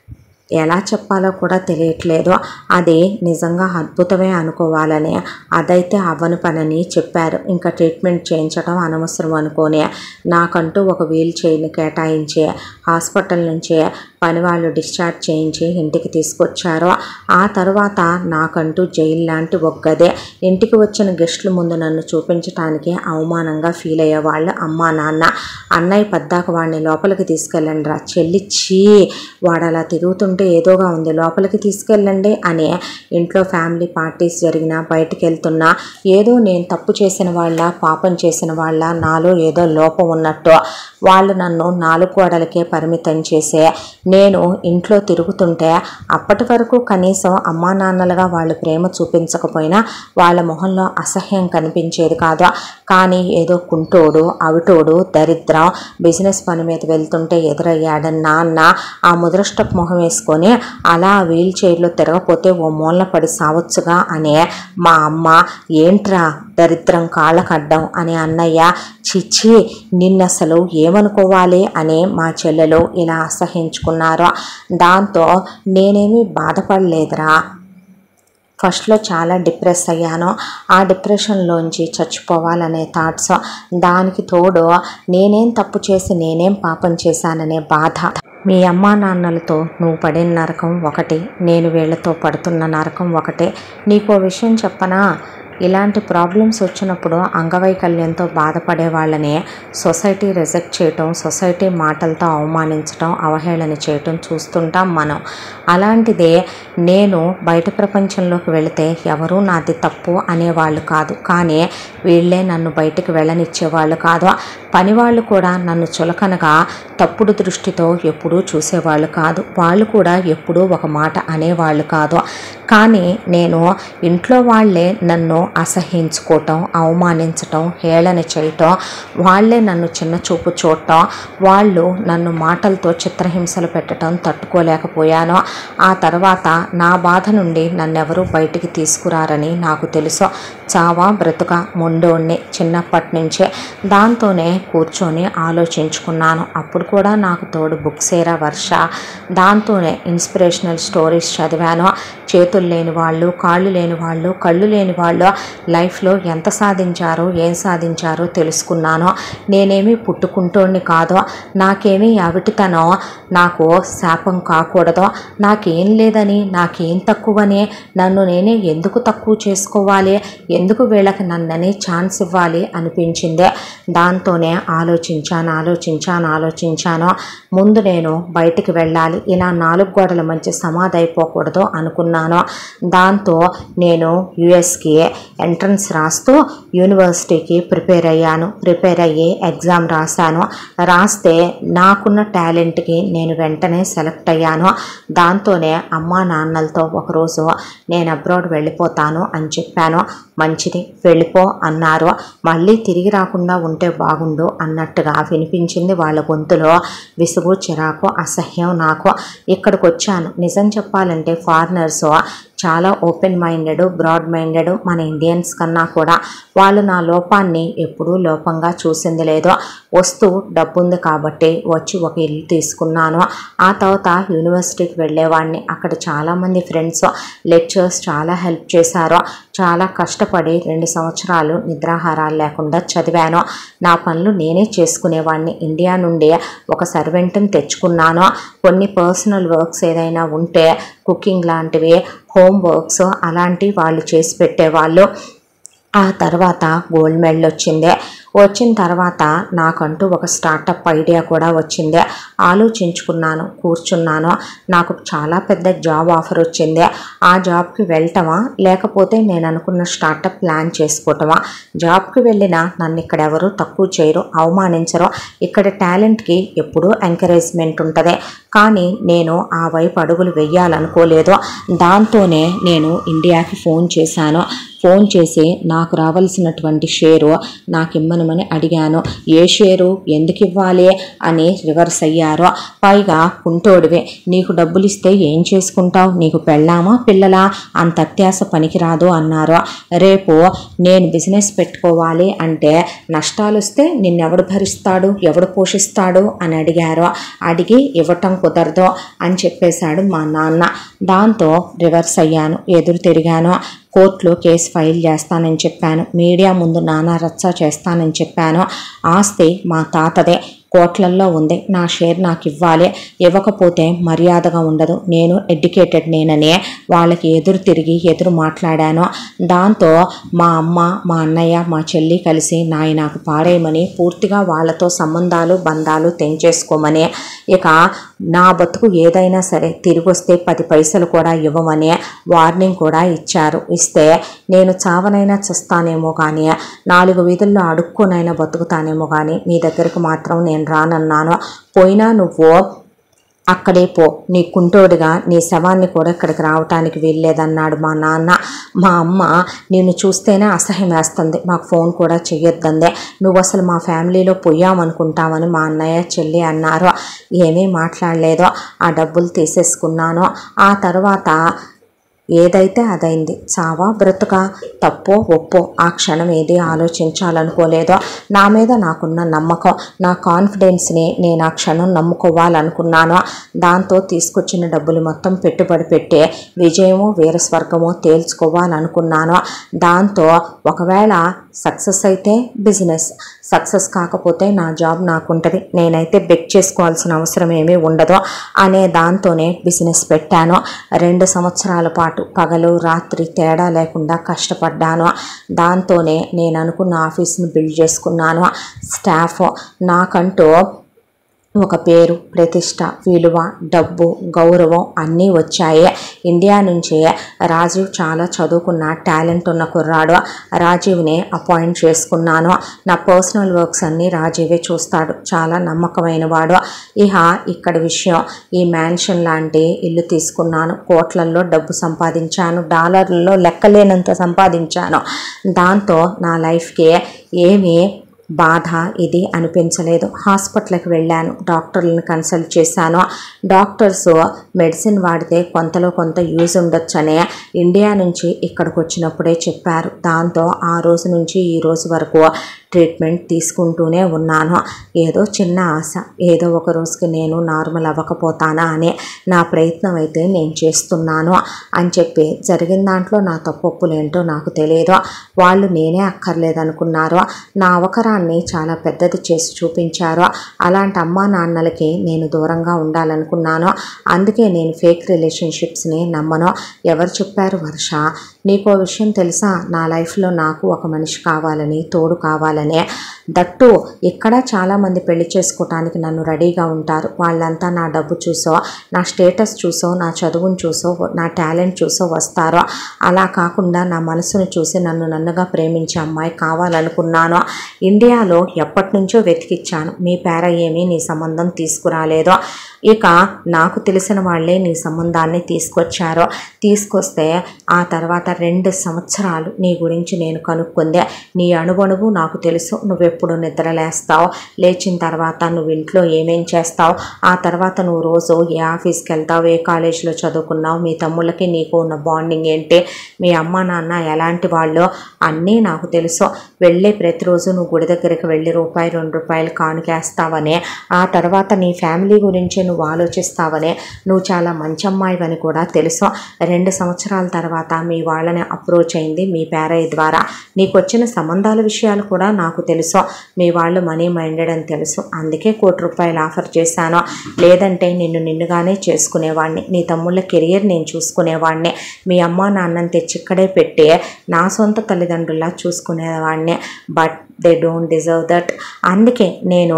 ఎలా చెప్పాలో కూడా తెలియట్లేదు అది నిజంగా అద్భుతమే అనుకోవాలని అదైతే అవ్వని పనని చెప్పారు ఇంకా ట్రీట్మెంట్ చేయించడం అనవసరం అనుకోని నాకంటూ ఒక వీల్ చైర్ని కేటాయించి హాస్పిటల్ నుంచి పని వాళ్ళు డిశ్చార్జ్ చేయించి ఇంటికి తీసుకొచ్చారు ఆ తర్వాత నాకంటూ జైలు లాంటి ఒక్కదే ఇంటికి వచ్చిన గెస్టుల ముందు నన్ను చూపించడానికి అవమానంగా ఫీల్ అయ్యేవాళ్ళు అమ్మా నాన్న అన్నయ్య పద్దాక వాడిని లోపలికి తీసుకెళ్ళండి రా చెల్లి చీ వాడు అలా తిరుగుతుంటే ఏదోగా ఉంది లోపలికి తీసుకెళ్ళండి అని ఇంట్లో ఫ్యామిలీ పార్టీస్ జరిగినా బయటికి వెళ్తున్నా ఏదో నేను తప్పు చేసిన వాళ్ళ పాపం చేసిన వాళ్ళ నాలో ఏదో లోపం ఉన్నట్టు వాళ్ళు నన్ను నాలుగు గోడలకే పరిమితం చేసే నేను ఇంట్లో తిరుగుతుంటే అప్పటి వరకు కనీసం అమ్మా నాన్నలుగా వాళ్ళు ప్రేమ చూపించకపోయినా వాళ్ళ మొహంలో అసహ్యం కనిపించేది కాదు కానీ ఏదో కుంటోడు అవిటోడు దరిద్రం బిజినెస్ పని మీద వెళ్తుంటే ఎదురయ్యాడని నాన్న ఆ ముద్రష్టపు మొహం వేసుకొని అలా వీల్ చైర్లో తిరగపోతే ఓ మూలన పడి సావచ్చుగా అనే మా అమ్మ ఏంట్రా దరిద్రం కాళ్ళకడ్డం అని అన్నయ్య చిచ్చి నిన్నసలు ఏమనుకోవాలి అని మా చెల్లెలు ఇలా అసహించుకున్నారు దాంతో నేనేమీ బాధపడలేదురా ఫస్ట్లో చాలా డిప్రెస్ అయ్యాను ఆ డిప్రెషన్లోంచి చచ్చిపోవాలనే థాట్స్ దానికి తోడు నేనేం తప్పు చేసి నేనేం పాపం చేశాననే బాధ మీ అమ్మా నాన్నలతో నువ్వు పడిన నరకం ఒకటి నేను వీళ్ళతో పడుతున్న నరకం ఒకటే నీకో విషయం చెప్పనా ఇలాంటి ప్రాబ్లమ్స్ వచ్చినప్పుడు అంగవైకల్యంతో బాధపడే వాళ్ళని సొసైటీ రిజెక్ట్ చేయటం సొసైటీ మాటలతో అవమానించటం అవహేళన చేయటం చూస్తుంటాం మనం అలాంటిదే నేను బయట ప్రపంచంలోకి వెళితే ఎవరూ నాది తప్పు అనేవాళ్ళు కాదు కానీ వీళ్ళే నన్ను బయటకు వెళ్ళనిచ్చేవాళ్ళు కాదు పనివాళ్ళు కూడా నన్ను చులకనగా తప్పుడు దృష్టితో ఎప్పుడూ చూసేవాళ్ళు కాదు వాళ్ళు కూడా ఎప్పుడూ ఒక మాట అనేవాళ్ళు కాదు కానీ నేను ఇంట్లో వాళ్ళే నన్ను అసహించుకోవటం అవమానించటం హేళన చేయటం వాళ్ళే నన్ను చిన్న చూపు చూడటం వాళ్ళు నన్ను మాటలతో చిత్రహింసలు పెట్టడం తట్టుకోలేకపోయాను ఆ తర్వాత నా బాధ నుండి నన్నెవరూ బయటికి తీసుకురారని నాకు తెలుసు చావా బ్రతుక మొండోణ్ణి చిన్నప్పటి నుంచే దాంతోనే కూర్చొని ఆలోచించుకున్నాను అప్పుడు కూడా నాకు తోడు బుక్సేరా వర్ష దాంతోనే ఇన్స్పిరేషనల్ స్టోరీస్ చదివాను చేతులు లేని వాళ్ళు కాళ్ళు లేని వాళ్ళు కళ్ళు లేని వాళ్ళు లైఫ్లో ఎంత సాధించారో ఏం సాధించారో తెలుసుకున్నాను నేనేమి పుట్టుకుంటోని కాదో నాకేమీ అవిటితనం నాకు శాపం కాకూడదో నాకేం లేదని నాకేం తక్కువని నన్ను నేనే ఎందుకు తక్కువ చేసుకోవాలి ఎందుకు వీళ్ళకి నన్నని ఛాన్స్ ఇవ్వాలి అనిపించిందే దాంతోనే ఆలోచించాను ఆలోచించాను ఆలోచించాను ముందు నేను బయటికి వెళ్ళాలి ఇలా నాలుగు గోడల మధ్య సమాధి అయిపోకూడదు అనుకున్నాను దాంతో నేను యుఎస్కి ఎంట్రన్స్ రాస్తూ యూనివర్సిటీకి ప్రిపేర్ అయ్యాను ప్రిపేర్ అయ్యి ఎగ్జామ్ రాశాను రాస్తే నాకున్న టాలెంట్కి నేను వెంటనే సెలెక్ట్ అయ్యాను దాంతోనే అమ్మా నాన్నలతో ఒకరోజు నేను అబ్రాడ్ వెళ్ళిపోతాను అని చెప్పాను మంచిది వెళ్ళిపో అన్నారు మళ్ళీ తిరిగి రాకుండా ఉంటే బాగుండు అన్నట్టుగా వినిపించింది వాళ్ళ గొంతులో విసుగు చిరాకు అసహ్యం నాకు ఇక్కడికి వచ్చాను నిజం చెప్పాలంటే ఫారినర్స్ చాలా ఓపెన్ మైండెడ్ బ్రాడ్ మైండెడ్ మన ఇండియన్స్ కన్నా కూడా వాళ్ళు నా లోపాన్ని ఎప్పుడూ లోపంగా చూసింది లేదు వస్తూ డబ్బు ఉంది కాబట్టి వచ్చి ఒక ఇల్లు తీసుకున్నాను ఆ తర్వాత యూనివర్సిటీకి వెళ్ళేవాడిని అక్కడ చాలామంది ఫ్రెండ్స్ లెక్చర్స్ చాలా హెల్ప్ చేశారు చాలా కష్టపడి రెండు సంవత్సరాలు నిద్రాహారాలు లేకుండా చదివాను నా పనులు నేనే చేసుకునేవాడిని ఇండియా నుండి ఒక సర్వెంట్ని తెచ్చుకున్నాను కొన్ని పర్సనల్ వర్క్స్ ఏదైనా ఉంటే కుకింగ్ లాంటివి హోమ్ వర్క్స్ అలాంటివి వాళ్ళు చేసి పెట్టేవాళ్ళు ఆ తర్వాత గోల్డ్ మెడల్ వచ్చింది వచ్చిన తర్వాత నాకంటూ ఒక స్టార్టప్ ఐడియా కూడా వచ్చింది ఆలోచించుకున్నాను కూర్చున్నాను నాకు చాలా పెద్ద జాబ్ ఆఫర్ వచ్చింది ఆ జాబ్కి వెళ్ళటమా లేకపోతే నేను అనుకున్న స్టార్టప్ ప్లాన్ చేసుకోవటమా జాబ్కి వెళ్ళినా నన్ను ఇక్కడ ఎవరు తక్కువ చేయరు అవమానించరు ఇక్కడ టాలెంట్కి ఎప్పుడూ ఎంకరేజ్మెంట్ ఉంటుంది కానీ నేను ఆ వైపు అడుగులు వెయ్యాలనుకోలేదు దాంతోనే నేను ఇండియాకి ఫోన్ చేశాను ఫోన్ చేసి నాకు రావాల్సినటువంటి షేరు నాకు ఇమ్మనమని అడిగాను ఏ షేరు ఎందుకు ఇవ్వాలి అని రివర్స్ అయ్యారో పైగా కుంటోడివే నీకు డబ్బులు ఇస్తే ఏం చేసుకుంటావు నీకు పెళ్ళామా పిల్లలా అంత అత్యాస పనికిరాదు అన్నారు రేపు నేను బిజినెస్ పెట్టుకోవాలి అంటే నష్టాలు వస్తే నిన్నెవడు భరిస్తాడు ఎవడు పోషిస్తాడు అని అడిగారు అడిగి ఇవ్వటం కుదరదు అని చెప్పేశాడు మా నాన్న దాంతో రివర్స్ అయ్యాను ఎదురు తిరిగాను కోర్టులో కేసు ఫైల్ చేస్తానని చెప్పాను మీడియా ముందు నానా రచ్చ చేస్తానని చెప్పాను ఆస్తి మా తాతదే కోట్లల్లో ఉంది నా షేర్ నాకు ఇవ్వాలి ఇవ్వకపోతే మర్యాదగా ఉండదు నేను ఎడ్యుకేటెడ్ నేననే వాళ్ళకి ఎదురు తిరిగి ఎదురు మాట్లాడాను దాంతో మా అమ్మ మా అన్నయ్య మా చెల్లి కలిసి నాయి నాకు పాడేయమని పూర్తిగా వాళ్ళతో సంబంధాలు బంధాలు తెంచేసుకోమని ఇక నా బతుకు ఏదైనా సరే తిరిగి వస్తే పది పైసలు కూడా ఇవ్వమని వార్నింగ్ కూడా ఇచ్చారు ఇస్తే నేను చావనైనా చస్తానేమో కానీ నాలుగు వీధుల్లో అడుక్కోనైనా బతుకుతానేమో కానీ మీ దగ్గరకు మాత్రం నేను రానన్నాను పోయినా నువ్వు అక్కడే పో నీ కుంటోడిగా నీ శవాన్ని కూడా ఇక్కడికి రావటానికి వీల్లేదన్నాడు మా నాన్న మా అమ్మ నిన్ను చూస్తేనే అసహ్యం వేస్తుంది మాకు ఫోన్ కూడా చెయ్యొద్దందే నువ్వు అసలు మా ఫ్యామిలీలో పోయామనుకుంటామని మా అన్నయ్య చెల్లి అన్నారు ఏమీ మాట్లాడలేదు ఆ డబ్బులు తీసేసుకున్నాను ఆ తర్వాత ఏదైతే అదైంది చావా బ్రతుక తప్పో ఒప్పో ఆ క్షణం ఏది ఆలోచించాలనుకోలేదో నా మీద నాకున్న నమ్మకం నా కాన్ఫిడెన్స్ని నేను ఆ క్షణం నమ్ముకోవాలనుకున్నాను దాంతో తీసుకొచ్చిన డబ్బులు మొత్తం పెట్టుబడి పెట్టి విజయము వీరస్వర్గము తేల్చుకోవాలనుకున్నాను దాంతో ఒకవేళ సక్సెస్ అయితే బిజినెస్ సక్సెస్ కాకపోతే నా జాబ్ నాకుంటుంది నేనైతే బెక్ చేసుకోవాల్సిన అవసరం ఏమీ ఉండదు అనే దాంతోనే బిజినెస్ పెట్టాను రెండు సంవత్సరాల పాటు పాటు పగలు రాత్రి తేడా లేకుండా కష్టపడ్డాను దాంతోనే నేను అనుకున్న ఆఫీస్ని బిల్డ్ చేసుకున్నాను స్టాఫ్ నాకంటూ ఒక పేరు ప్రతిష్ట విలువ డబ్బు గౌరవం అన్నీ వచ్చాయి ఇండియా నుంచి రాజీవ్ చాలా చదువుకున్న టాలెంట్ ఉన్న కుర్రాడు రాజీవ్ని అపాయింట్ చేసుకున్నాను నా పర్సనల్ వర్క్స్ అన్నీ రాజీవే చూస్తాడు చాలా నమ్మకమైన వాడు ఇహ ఇక్కడ విషయం ఈ మ్యాన్షన్ లాంటి ఇల్లు తీసుకున్నాను కోట్లల్లో డబ్బు సంపాదించాను డాలర్లలో లెక్కలేనంత సంపాదించాను దాంతో నా లైఫ్కి ఏమీ బాధ ఇది అనిపించలేదు హాస్పిటల్కి వెళ్ళాను డాక్టర్లను కన్సల్ట్ చేశాను డాక్టర్స్ మెడిసిన్ వాడితే కొంతలో కొంత యూజ్ ఉండొచ్చనే ఇండియా నుంచి ఇక్కడికి వచ్చినప్పుడే చెప్పారు దాంతో ఆ రోజు నుంచి ఈ రోజు వరకు ట్రీట్మెంట్ తీసుకుంటూనే ఉన్నాను ఏదో చిన్న ఆశ ఏదో ఒక రోజుకి నేను నార్మల్ అవ్వకపోతానా అని నా ప్రయత్నం అయితే నేను చేస్తున్నాను అని చెప్పి జరిగిన దాంట్లో నా తప్పొప్పులేంటో నాకు తెలియదు వాళ్ళు నేనే అక్కర్లేదనుకున్నారు నా అవకరాన్ని చాలా పెద్దది చేసి చూపించారు అలాంటి అమ్మా నాన్నలకి నేను దూరంగా ఉండాలనుకున్నాను అందుకే నేను ఫేక్ రిలేషన్షిప్స్ని నమ్మను ఎవరు చెప్పారు వర్ష నీకో విషయం తెలుసా నా లైఫ్లో నాకు ఒక మనిషి కావాలని తోడు కావాలని దట్టు ఇక్కడ చాలామంది పెళ్లి చేసుకోవటానికి నన్ను రెడీగా ఉంటారు వాళ్ళంతా నా డబ్బు చూసో నా స్టేటస్ చూసో నా చదువును చూసో నా టాలెంట్ చూసో వస్తారో అలా కాకుండా నా మనసును చూసి నన్ను నన్నుగా ప్రేమించే అమ్మాయి కావాలనుకున్నాను ఇండియాలో ఎప్పటి నుంచో వెతికిచ్చాను మీ పేర ఏమీ నీ సంబంధం తీసుకురాలేదు ఇక నాకు తెలిసిన వాళ్ళే నీ సంబంధాన్ని తీసుకొచ్చారు తీసుకొస్తే ఆ తర్వాత రెండు సంవత్సరాలు నీ గురించి నేను కనుక్కుందే నీ అణువణువు నాకు తెలుసు నువ్వెప్పుడు నిద్రలేస్తావు లేచిన తర్వాత నువ్వు ఇంట్లో ఏమేం చేస్తావు ఆ తర్వాత నువ్వు రోజు ఏ ఆఫీస్కి వెళ్తావు ఏ కాలేజీలో చదువుకున్నావు మీ తమ్ముళ్ళకి నీకు ఉన్న బాండింగ్ ఏంటి మీ అమ్మ నాన్న ఎలాంటి వాళ్ళు అన్నీ నాకు తెలుసు వెళ్ళే ప్రతిరోజు నువ్వు గుడి దగ్గరికి వెళ్ళి రూపాయి రెండు రూపాయలు కానుకేస్తావనే ఆ తర్వాత నీ ఫ్యామిలీ గురించి నువ్వు ఆలోచిస్తావనే నువ్వు చాలా మంచి అమ్మాయివని కూడా తెలుసు రెండు సంవత్సరాల తర్వాత మీ వాళ్ళని అప్రోచ్ అయింది మీ పేరయ్య ద్వారా నీకు వచ్చిన సంబంధాల విషయాలు కూడా నాకు తెలుసు మీ వాళ్ళు మనీ మైండెడ్ అని తెలుసు అందుకే కోటి రూపాయలు ఆఫర్ చేశాను లేదంటే నిన్ను నిన్నుగానే చేసుకునేవాడిని నీ తమ్ముళ్ళ కెరియర్ నేను చూసుకునేవాడిని మీ అమ్మ నాన్నని తెచ్చి ఇక్కడే పెట్టి నా సొంత తల్లిదండ్రుల్లా చూసుకునేవాడిని but they don't deserve that అందుకే నేను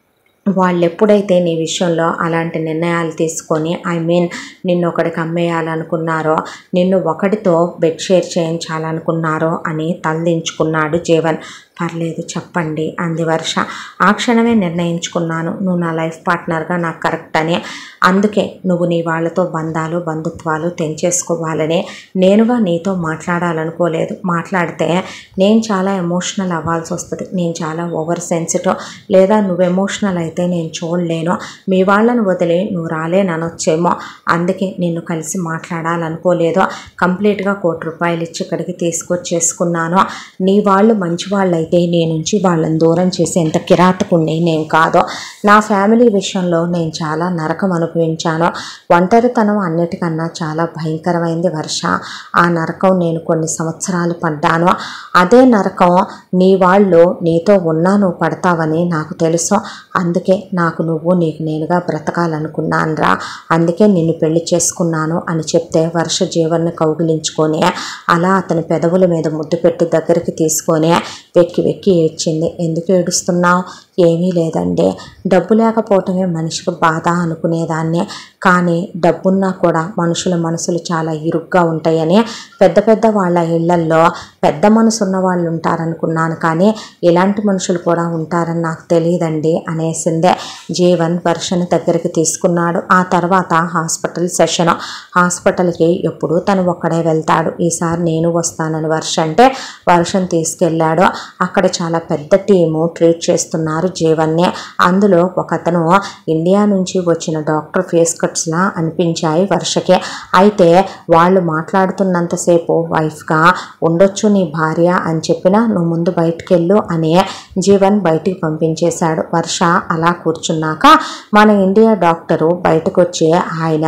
వాళ్ళు ఎప్పుడైతే నీ విషయంలో అలాంటి నిర్ణయాలు తీసుకొని ఐ మీన్ నిన్ను ఒకడికి అమ్మేయాలనుకున్నారో నిన్ను ఒకటితో బెడ్ షేర్ చేయించాలనుకున్నారో అని తలదించుకున్నాడు జీవన్ పర్లేదు చెప్పండి అంది వర్ష ఆ క్షణమే నిర్ణయించుకున్నాను నువ్వు నా లైఫ్ పార్ట్నర్గా నాకు కరెక్ట్ అని అందుకే నువ్వు నీ వాళ్ళతో బంధాలు బంధుత్వాలు తెంచేసుకోవాలని నేనుగా నీతో మాట్లాడాలనుకోలేదు మాట్లాడితే నేను చాలా ఎమోషనల్ అవ్వాల్సి వస్తుంది నేను చాలా ఓవర్ సెన్సిటివ్ లేదా నువ్వు ఎమోషనల్ అయితే నేను చూడలేను మీ వాళ్ళను వదిలి నువ్వు రాలేననొచ్చేమో అందుకే నిన్ను కలిసి మాట్లాడాలనుకోలేదు కంప్లీట్గా కోటి రూపాయలు ఇచ్చి ఇక్కడికి తీసుకొచ్చేసుకున్నాను నీ వాళ్ళు మంచి వాళ్ళు అయితే నీ నుంచి వాళ్ళని దూరం చేసేంత కిరాతకుండి నేను కాదు నా ఫ్యామిలీ విషయంలో నేను చాలా నరకం అనుభవించాను ఒంటరితనం అన్నిటికన్నా చాలా భయంకరమైంది వర్ష ఆ నరకం నేను కొన్ని సంవత్సరాలు పడ్డాను అదే నరకం నీ వాళ్ళు నీతో ఉన్నా నువ్వు పడతావని నాకు తెలుసు అందుకే నాకు నువ్వు నీకు నేనుగా బ్రతకాలనుకున్నాను రా అందుకే నిన్ను పెళ్లి చేసుకున్నాను అని చెప్తే వర్ష జీవన్ని కౌగిలించుకొని అలా అతని పెదవుల మీద ముద్దు పెట్టి దగ్గరికి తీసుకొని వెక్కి వెక్కి ఏడ్చింది ఎందుకు ఏడుస్తున్నావు ఏమీ లేదండి డబ్బు లేకపోవటమే మనిషికి బాధ అనుకునేదాన్ని కానీ డబ్బున్నా కూడా మనుషుల మనసులు చాలా ఇరుగ్గా ఉంటాయని పెద్ద పెద్ద వాళ్ళ ఇళ్లల్లో పెద్ద మనసు ఉన్న వాళ్ళు ఉంటారనుకున్నాను కానీ ఇలాంటి మనుషులు కూడా ఉంటారని నాకు తెలియదండి అనేసిందే జీవన్ వర్షను దగ్గరికి తీసుకున్నాడు ఆ తర్వాత హాస్పిటల్ సెషన్ హాస్పిటల్కి ఎప్పుడు తను ఒక్కడే వెళ్తాడు ఈసారి నేను వస్తానని వర్ష అంటే వర్షం తీసుకెళ్ళాడు అక్కడ చాలా పెద్ద టీము ట్రీట్ చేస్తున్నారు జీవన్ని అందులో ఒక అతను ఇండియా నుంచి వచ్చిన డాక్టర్ ఫేస్ కట్స్లా అనిపించాయి వర్షకి అయితే వాళ్ళు మాట్లాడుతున్నంతసేపు వైఫ్గా ఉండొచ్చు నీ భార్య అని చెప్పినా నువ్వు ముందు బయటికి వెళ్ళు అనే జీవన్ బయటికి పంపించేశాడు వర్ష అలా కూర్చున్నాక మన ఇండియా డాక్టరు బయటకు వచ్చి ఆయన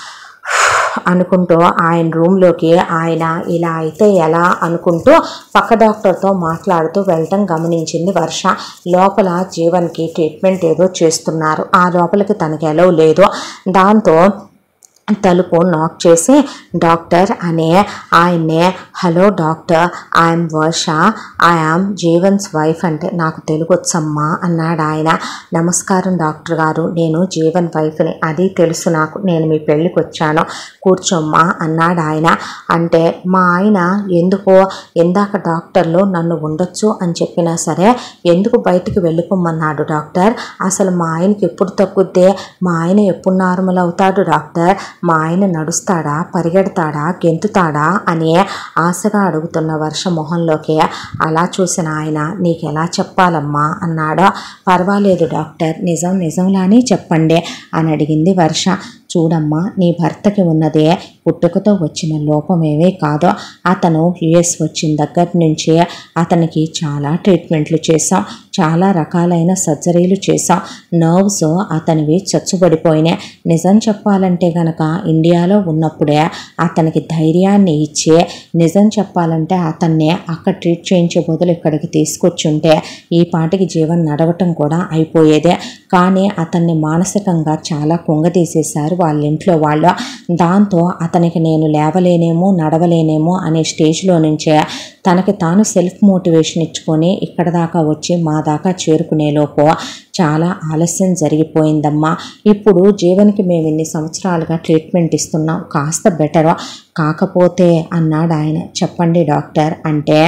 అనుకుంటూ ఆయన రూమ్లోకి ఆయన ఇలా అయితే ఎలా అనుకుంటూ పక్క డాక్టర్తో మాట్లాడుతూ వెళ్ళటం గమనించింది వర్ష లోపల జీవన్కి ట్రీట్మెంట్ ఏదో చేస్తున్నారు ఆ లోపలికి తనకి ఎలవ్ లేదు దాంతో తలుపు నాక్ చేసి డాక్టర్ అనే ఆయన్నే hello doctor I'm Varsha I am Jeevan's wife అంటే నాకు తెలుగు వచ్చమ్మా అన్నాడు ఆయన నమస్కారం డాక్టర్ గారు నేను జీవన్ వైఫ్ని అది తెలుసు నాకు నేను మీ పెళ్ళికి వచ్చాను కూర్చోమ్మా అన్నాడు ఆయన అంటే మా ఆయన ఎందుకో ఇందాక డాక్టర్లు నన్ను ఉండొచ్చు అని చెప్పినా సరే ఎందుకు బయటికి వెళ్ళిపోమన్నాడు డాక్టర్ అసలు మా ఆయనకి ఎప్పుడు తగ్గుద్దే మా ఆయన ఎప్పుడు నార్మల్ అవుతాడు డాక్టర్ మా ఆయన నడుస్తాడా పరిగెడతాడా గెంతుతాడా అని ఆశగా అడుగుతున్న వర్ష మొహంలోకి అలా చూసిన ఆయన నీకు ఎలా చెప్పాలమ్మా అన్నాడు పర్వాలేదు డాక్టర్ నిజం నిజంలానే చెప్పండి అని అడిగింది వర్ష చూడమ్మా నీ భర్తకి ఉన్నదే పుట్టుకతో వచ్చిన లోపమేమీ కాదు అతను యుఎస్ వచ్చిన దగ్గర నుంచి అతనికి చాలా ట్రీట్మెంట్లు చేసాం చాలా రకాలైన సర్జరీలు చేసాం నర్వ్స్ అతనివి చచ్చుబడిపోయినాయి నిజం చెప్పాలంటే గనక ఇండియాలో ఉన్నప్పుడే అతనికి ధైర్యాన్ని ఇచ్చి నిజం చెప్పాలంటే అతన్ని అక్కడ ట్రీట్ చేయించే బదులు ఇక్కడికి తీసుకొచ్చుంటే ఈ పాటికి జీవన్ నడవటం కూడా అయిపోయేదే కానీ అతన్ని మానసికంగా చాలా కుంగదీసేశారు వాళ్ళ ఇంట్లో వాళ్ళు దాంతో అతనికి నేను లేవలేనేమో నడవలేనేమో అనే స్టేజ్లో నుంచే తనకి తాను సెల్ఫ్ మోటివేషన్ ఇచ్చుకొని ఇక్కడ దాకా వచ్చి మా దాకా చేరుకునేలోపు చాలా ఆలస్యం జరిగిపోయిందమ్మా ఇప్పుడు జీవన్కి మేము ఇన్ని సంవత్సరాలుగా ట్రీట్మెంట్ ఇస్తున్నాం కాస్త బెటర్ కాకపోతే అన్నాడు ఆయన చెప్పండి డాక్టర్ అంటే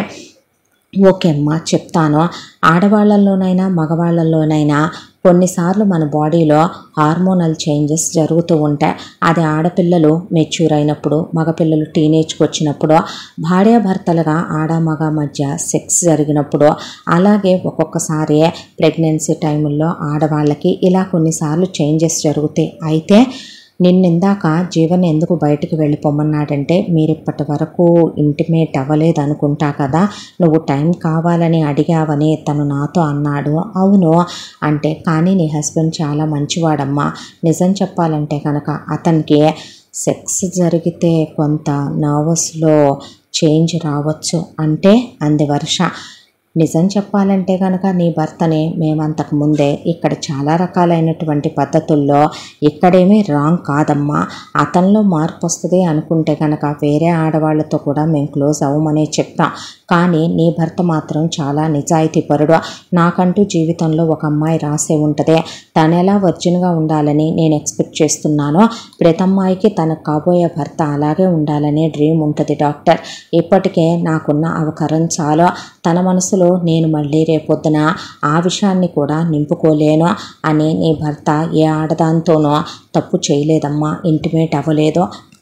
ఓకే అమ్మా చెప్తాను ఆడవాళ్ళల్లోనైనా మగవాళ్ళల్లోనైనా కొన్నిసార్లు మన బాడీలో హార్మోనల్ చేంజెస్ జరుగుతూ ఉంటాయి అది ఆడపిల్లలు మెచ్యూర్ అయినప్పుడు మగపిల్లలు టీనేజ్కి వచ్చినప్పుడు భార్యాభర్తలుగా ఆడ మగ మధ్య సెక్స్ జరిగినప్పుడు అలాగే ఒక్కొక్కసారి ప్రెగ్నెన్సీ టైముల్లో ఆడవాళ్ళకి ఇలా కొన్నిసార్లు చేంజెస్ జరుగుతాయి అయితే నిన్నిందాక జీవన్ ఎందుకు బయటికి వెళ్ళిపోమన్నాడంటే మీరు ఇప్పటి వరకు ఇంటిమేట్ అవ్వలేదు అనుకుంటా కదా నువ్వు టైం కావాలని అడిగావని తను నాతో అన్నాడు అవును అంటే కానీ నీ హస్బెండ్ చాలా మంచివాడమ్మా నిజం చెప్పాలంటే కనుక అతనికి సెక్స్ జరిగితే కొంత నర్వస్లో చేంజ్ రావచ్చు అంటే అంది వర్ష నిజం చెప్పాలంటే కనుక నీ భర్తని మేమంతకు ముందే ఇక్కడ చాలా రకాలైనటువంటి పద్ధతుల్లో ఇక్కడేమీ రాంగ్ కాదమ్మా అతనిలో మార్పు వస్తుంది అనుకుంటే కనుక వేరే ఆడవాళ్ళతో కూడా మేము క్లోజ్ అవ్వమనే చెప్తాం కానీ నీ భర్త మాత్రం చాలా నిజాయితీపరుడు నాకంటూ జీవితంలో ఒక అమ్మాయి రాసే ఉంటుంది తను ఎలా వర్జిన్గా ఉండాలని నేను ఎక్స్పెక్ట్ చేస్తున్నానో ప్రతి అమ్మాయికి తనకు కాబోయే భర్త అలాగే ఉండాలనే డ్రీమ్ ఉంటుంది డాక్టర్ ఇప్పటికే నాకున్న అవకరం చాలా తన మనసులో నేను మళ్ళీ రేపొద్దున ఆ విషయాన్ని కూడా నింపుకోలేను అని నీ భర్త ఏ ఆడదాంతోనో తప్పు చేయలేదమ్మా ఇంటిమేట్ అవ్వలేదు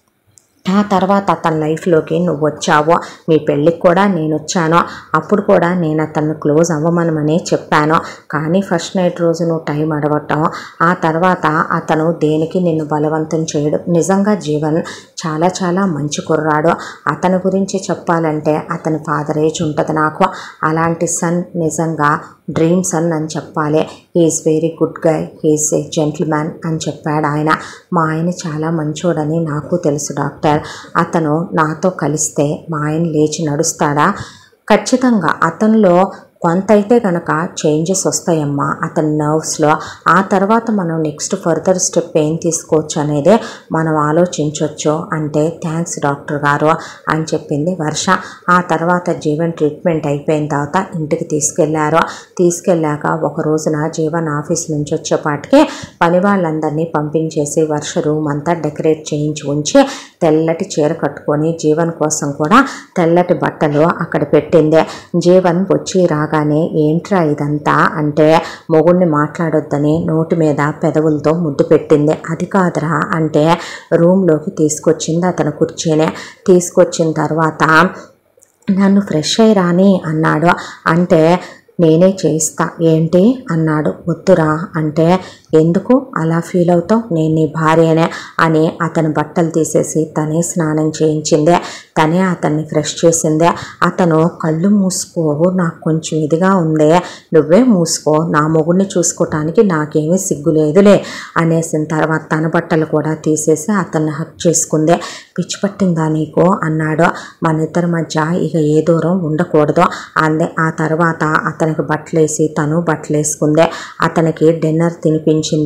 ఆ తర్వాత అతని లైఫ్లోకి నువ్వు వచ్చావు మీ పెళ్ళికి కూడా నేను వచ్చాను అప్పుడు కూడా నేను అతన్ని క్లోజ్ అవ్వమనమని చెప్పాను కానీ ఫస్ట్ నైట్ రోజు నువ్వు టైం అడగటం ఆ తర్వాత అతను దేనికి నిన్ను బలవంతం చేయడు నిజంగా జీవన్ చాలా చాలా మంచి కుర్రాడు అతని గురించి చెప్పాలంటే అతని ఫాదర్ ఏజ్ ఉంటుంది నాకు అలాంటి సన్ నిజంగా డ్రీమ్ సన్ అని చెప్పాలి he's very good guy he's a gentleman అని చెప్పాడు ఆయన మా ఆయన చాలా మంచోడని నాకు తెలుసు డాక్టర్ అతను నాతో కలిస్తే మా ఆయన లేచి నడుస్తాడా ఖచ్చితంగా అతనిలో కొంత అయితే కనుక చేంజెస్ వస్తాయమ్మా అతని నర్వ్స్లో ఆ తర్వాత మనం నెక్స్ట్ ఫర్దర్ స్టెప్ ఏం తీసుకోవచ్చు అనేది మనం ఆలోచించవచ్చు అంటే థ్యాంక్స్ డాక్టర్ గారు అని చెప్పింది వర్ష ఆ తర్వాత జీవన్ ట్రీట్మెంట్ అయిపోయిన తర్వాత ఇంటికి తీసుకెళ్లారు తీసుకెళ్ళాక ఒక రోజున జీవన్ ఆఫీస్ నుంచి వచ్చేపాటికి పని వాళ్ళందరినీ పంపించేసి వర్ష రూమ్ అంతా డెకరేట్ చేయించి ఉంచి తెల్లటి చీర కట్టుకొని జీవన్ కోసం కూడా తెల్లటి బట్టలు అక్కడ పెట్టింది జీవన్ వచ్చి రాగానే ఏంట్రా ఇదంతా అంటే మొగుడిని మాట్లాడొద్దని నోటి మీద పెదవులతో ముద్దు పెట్టింది అది కాదురా అంటే రూమ్లోకి తీసుకొచ్చింది అతను కుర్చీనే తీసుకొచ్చిన తర్వాత నన్ను ఫ్రెష్ అయ్యి రాని అన్నాడు అంటే నేనే చేస్తా ఏంటి అన్నాడు వద్దురా అంటే ఎందుకు అలా ఫీల్ అవుతావు నేను నీ భార్యనే అని అతని బట్టలు తీసేసి తనే స్నానం చేయించిందే తనే అతన్ని ఫ్రెష్ చేసిందే అతను కళ్ళు మూసుకో నాకు కొంచెం ఇదిగా ఉందే నువ్వే మూసుకో నా మొగుడిని చూసుకోవటానికి నాకేమీ సిగ్గు లేదులే అనేసిన తర్వాత తన బట్టలు కూడా తీసేసి అతన్ని హక్ చేసుకుందే పిచ్చి పట్టిందా నీకు అన్నాడు మన ఇద్దరి మధ్య ఇక ఏ దూరం ఉండకూడదు అందే ఆ తర్వాత అతనికి బట్టలేసి తను బట్టలు వేసుకుందే అతనికి డిన్నర్ తినిపించిందే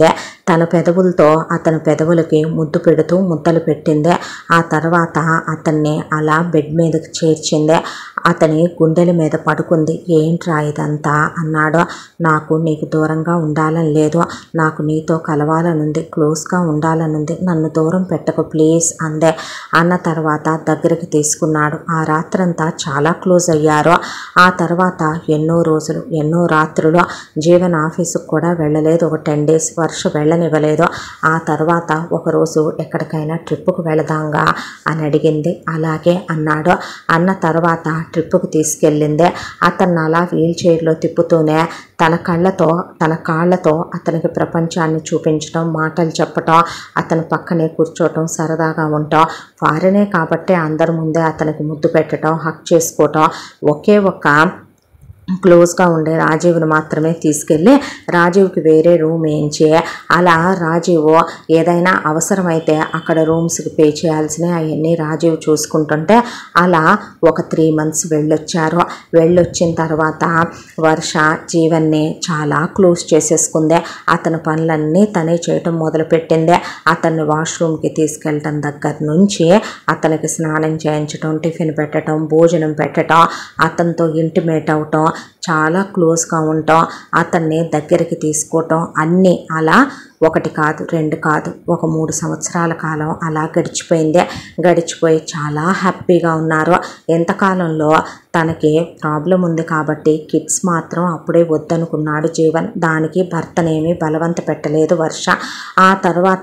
తన పెదవులతో అతని పెదవులకి ముద్దు పెడుతూ ముద్దలు పెట్టింది ఆ తర్వాత అతన్ని అలా బెడ్ మీదకి చేర్చింది అతని గుండెల మీద పడుకుంది ఏంట్రా ఇదంతా అన్నాడు నాకు నీకు దూరంగా ఉండాలని లేదు నాకు నీతో కలవాలనుంది క్లోజ్గా ఉండాలనుంది నన్ను దూరం పెట్టకు ప్లీజ్ అందే అన్న తర్వాత దగ్గరికి తీసుకున్నాడు ఆ రాత్రంతా చాలా క్లోజ్ అయ్యారు ఆ తర్వాత ఎన్నో రోజులు ఎన్నో రాత్రులు జీవన్ ఆఫీసుకు కూడా వెళ్ళలేదు ఒక టెన్ డేస్ వర్ష వెళ్ళనివ్వలేదు ఆ తర్వాత ఒకరోజు ఎక్కడికైనా ట్రిప్పుకు వెళదాంగా అని అడిగింది అలాగే అన్నాడు అన్న తర్వాత ట్రిప్పుకు తీసుకెళ్ళింది అతన్ని అలా వీల్ చైర్లో తిప్పుతూనే తన కళ్ళతో తన కాళ్ళతో అతనికి ప్రపంచాన్ని చూపించడం మాటలు చెప్పటం అతని పక్కనే కూర్చోవటం సరదాగా ఉండటం ఫారినే కాబట్టి అందరి ముందే అతనికి ముద్దు పెట్టడం హక్ చేసుకోవటం ఒకే ఒక్క క్లోజ్గా ఉండే రాజీవ్ని మాత్రమే తీసుకెళ్ళి రాజీవ్కి వేరే రూమ్ వేయించి అలా రాజీవ్ ఏదైనా అవసరమైతే అక్కడ రూమ్స్కి పే చేయాల్సినవి అవన్నీ రాజీవ్ చూసుకుంటుంటే అలా ఒక త్రీ మంత్స్ వెళ్ళొచ్చారు వెళ్ళొచ్చిన తర్వాత వర్ష జీవన్ని చాలా క్లోజ్ చేసేసుకుంది అతని పనులన్నీ తనే చేయటం మొదలుపెట్టింది అతన్ని వాష్రూమ్కి తీసుకెళ్ళటం దగ్గర నుంచి అతనికి స్నానం చేయించటం టిఫిన్ పెట్టడం భోజనం పెట్టడం అతనితో ఇంటిమేట్ అవటం చాలా క్లోజ్గా ఉండటం అతన్ని దగ్గరికి తీసుకోవటం అన్నీ అలా ఒకటి కాదు రెండు కాదు ఒక మూడు సంవత్సరాల కాలం అలా గడిచిపోయింది గడిచిపోయి చాలా హ్యాపీగా ఉన్నారు ఎంతకాలంలో తనకి ప్రాబ్లం ఉంది కాబట్టి కిడ్స్ మాత్రం అప్పుడే వద్దనుకున్నాడు జీవన్ దానికి భర్తనేమి బలవంత పెట్టలేదు వర్ష ఆ తర్వాత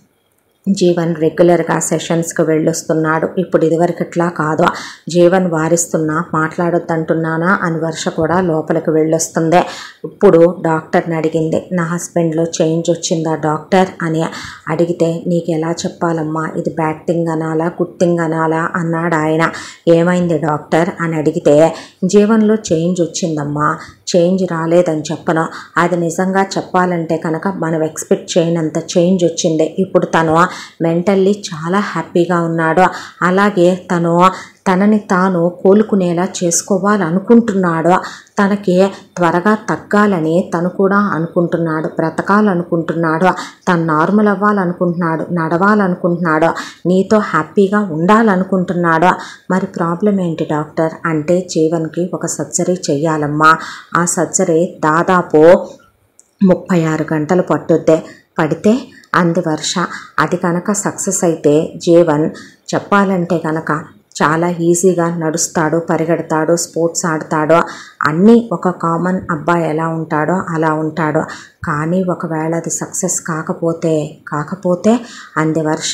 జీవన్ రెగ్యులర్గా సెషన్స్కి వెళ్ళొస్తున్నాడు ఇప్పుడు ఇదివరకట్లా కాదు జీవన్ వారిస్తున్నా మాట్లాడొద్దంటున్నానా అని వర్ష కూడా లోపలికి వెళ్ళొస్తుంది ఇప్పుడు డాక్టర్ని అడిగింది నా హస్బెండ్లో చేంజ్ వచ్చిందా డాక్టర్ అని అడిగితే నీకు ఎలా చెప్పాలమ్మా ఇది బ్యాడ్ థింగ్ అనాలా గుడ్ థింగ్ అనాలా అన్నాడు ఆయన ఏమైంది డాక్టర్ అని అడిగితే జీవన్లో చేంజ్ వచ్చిందమ్మా చేంజ్ రాలేదని చెప్పను అది నిజంగా చెప్పాలంటే కనుక మనం ఎక్స్పెక్ట్ చేయనంత చేంజ్ వచ్చింది ఇప్పుడు తను మెంటల్లీ చాలా హ్యాపీగా ఉన్నాడు అలాగే తను తనని తాను కోలుకునేలా చేసుకోవాలనుకుంటున్నాడు తనకి త్వరగా తగ్గాలని తను కూడా అనుకుంటున్నాడు బ్రతకాలనుకుంటున్నాడు తను నార్మల్ అవ్వాలనుకుంటున్నాడు నడవాలనుకుంటున్నాడు నీతో హ్యాపీగా ఉండాలనుకుంటున్నాడు మరి ప్రాబ్లం ఏంటి డాక్టర్ అంటే జీవన్కి ఒక సర్జరీ చెయ్యాలమ్మా ఆ సర్జరీ దాదాపు ముప్పై ఆరు గంటలు పట్టుద్దే పడితే అంది వర్ష అది కనుక సక్సెస్ అయితే జీవన్ చెప్పాలంటే కనుక చాలా ఈజీగా నడుస్తాడు పరిగెడతాడు స్పోర్ట్స్ ఆడతాడు అన్నీ ఒక కామన్ అబ్బాయి ఎలా ఉంటాడో అలా ఉంటాడు కానీ ఒకవేళ అది సక్సెస్ కాకపోతే కాకపోతే అంది వర్ష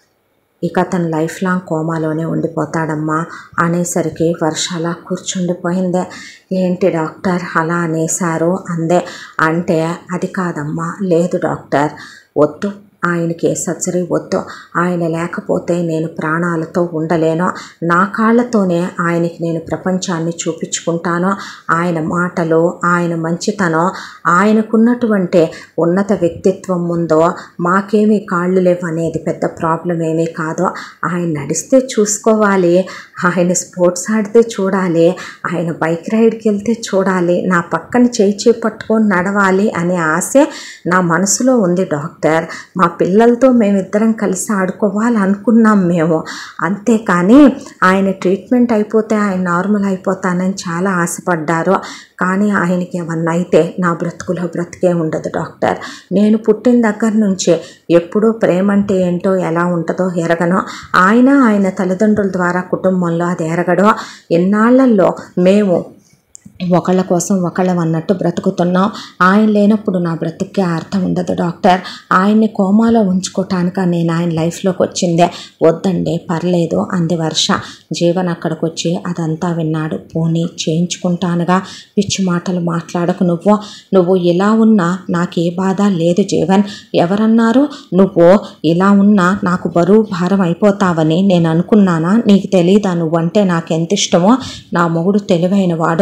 ఇక తన లైఫ్ లాంగ్ కోమాలోనే ఉండిపోతాడమ్మా అనేసరికి వర్ష అలా కూర్చుండిపోయిందే ఏంటి డాక్టర్ అలా అనేశారు అందే అంటే అది కాదమ్మా లేదు డాక్టర్ వద్దు ఆయనకి ఏ సర్జరీ వద్దు ఆయన లేకపోతే నేను ప్రాణాలతో ఉండలేను నా కాళ్ళతోనే ఆయనకి నేను ప్రపంచాన్ని చూపించుకుంటాను ఆయన మాటలు ఆయన మంచితనం ఆయనకున్నటువంటి ఉన్నత వ్యక్తిత్వం ముందో మాకేమీ కాళ్ళు లేవు అనేది పెద్ద ప్రాబ్లం ఏమీ కాదు ఆయన నడిస్తే చూసుకోవాలి ఆయన స్పోర్ట్స్ ఆడితే చూడాలి ఆయన బైక్ రైడ్కి వెళ్తే చూడాలి నా పక్కన చేయి చేయి పట్టుకొని నడవాలి అనే ఆశే నా మనసులో ఉంది డాక్టర్ మా పిల్లలతో మేమిద్దరం కలిసి ఆడుకోవాలి అనుకున్నాం మేము అంతేకాని ఆయన ట్రీట్మెంట్ అయిపోతే ఆయన నార్మల్ అయిపోతానని చాలా ఆశపడ్డారు కానీ ఆయనకి ఏమన్నా అయితే నా బ్రతుకులో బ్రతికే ఉండదు డాక్టర్ నేను పుట్టిన దగ్గర నుంచే ఎప్పుడూ ప్రేమ అంటే ఏంటో ఎలా ఉంటుందో ఎరగను ఆయన ఆయన తల్లిదండ్రుల ద్వారా కుటుంబంలో అది ఎరగడం ఎన్నాళ్లలో మేము ఒకళ్ళ కోసం ఒకళ్ళం అన్నట్టు బ్రతుకుతున్నాం ఆయన లేనప్పుడు నా బ్రతుక్కే అర్థం ఉండదు డాక్టర్ ఆయన్ని కోమాలో ఉంచుకోవటానిక నేను ఆయన లైఫ్లోకి వచ్చిందే వద్దండి పర్లేదు అంది వర్ష జీవన్ అక్కడికి వచ్చి అదంతా విన్నాడు పోనీ చేయించుకుంటానుగా పిచ్చి మాటలు మాట్లాడకు నువ్వు నువ్వు ఇలా ఉన్నా నాకే బాధ లేదు జీవన్ ఎవరన్నారు నువ్వు ఇలా ఉన్నా నాకు బరువు భారం అయిపోతావని నేను అనుకున్నానా నీకు తెలీదా నువ్వంటే నాకు ఎంత ఇష్టమో నా మొగుడు తెలివైన వాడు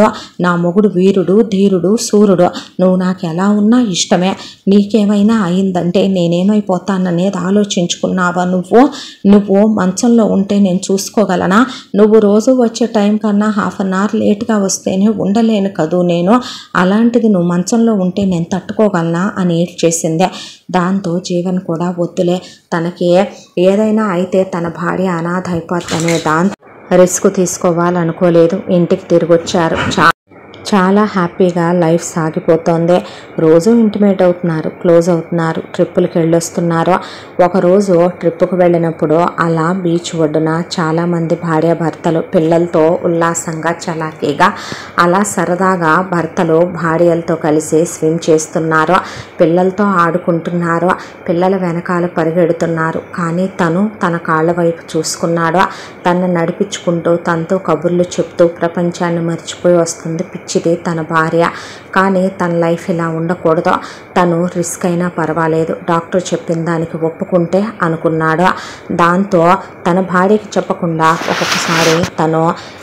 నా మొగుడు వీరుడు ధీరుడు సూర్యుడు నువ్వు నాకు ఎలా ఉన్నా ఇష్టమే నీకేమైనా అయిందంటే నేనేమైపోతాననేది ఆలోచించుకున్నావా నువ్వు నువ్వు మంచంలో ఉంటే నేను చూసుకోగలనా నువ్వు రోజు వచ్చే టైం కన్నా హాఫ్ అన్ అవర్ లేట్గా వస్తేనే ఉండలేను కదూ నేను అలాంటిది నువ్వు మంచంలో ఉంటే నేను తట్టుకోగలనా అని ఏడ్చేసిందే దాంతో జీవన్ కూడా వద్దులే తనకి ఏదైనా అయితే తన భార్య అనాథ అయిపోద్దనే దాంతో రిస్క్ తీసుకోవాలనుకోలేదు ఇంటికి తిరిగి వచ్చారు చా చాలా హ్యాపీగా లైఫ్ సాగిపోతోంది రోజు ఇంటిమేట్ అవుతున్నారు క్లోజ్ అవుతున్నారు ట్రిప్పులకి వెళ్ళొస్తున్నారు ఒకరోజు ట్రిప్పుకు వెళ్ళినప్పుడు అలా బీచ్ ఒడ్డున చాలామంది భార్యాభర్తలు పిల్లలతో ఉల్లాసంగా చలాకీగా అలా సరదాగా భర్తలు భార్యలతో కలిసి స్విమ్ చేస్తున్నారు పిల్లలతో ఆడుకుంటున్నారు పిల్లల వెనకాల పరిగెడుతున్నారు కానీ తను తన కాళ్ళ వైపు చూసుకున్నాడు తను నడిపించుకుంటూ తనతో కబుర్లు చెప్తూ ప్రపంచాన్ని మర్చిపోయి వస్తుంది పిచ్చిది తన భార్య కానీ తన లైఫ్ ఇలా ఉండకూడదు తను రిస్క్ అయినా పర్వాలేదు డాక్టర్ చెప్పిన దానికి ఒప్పుకుంటే అనుకున్నాడు దాంతో తన భార్యకి చెప్పకుండా ఒక్కొక్కసారి తను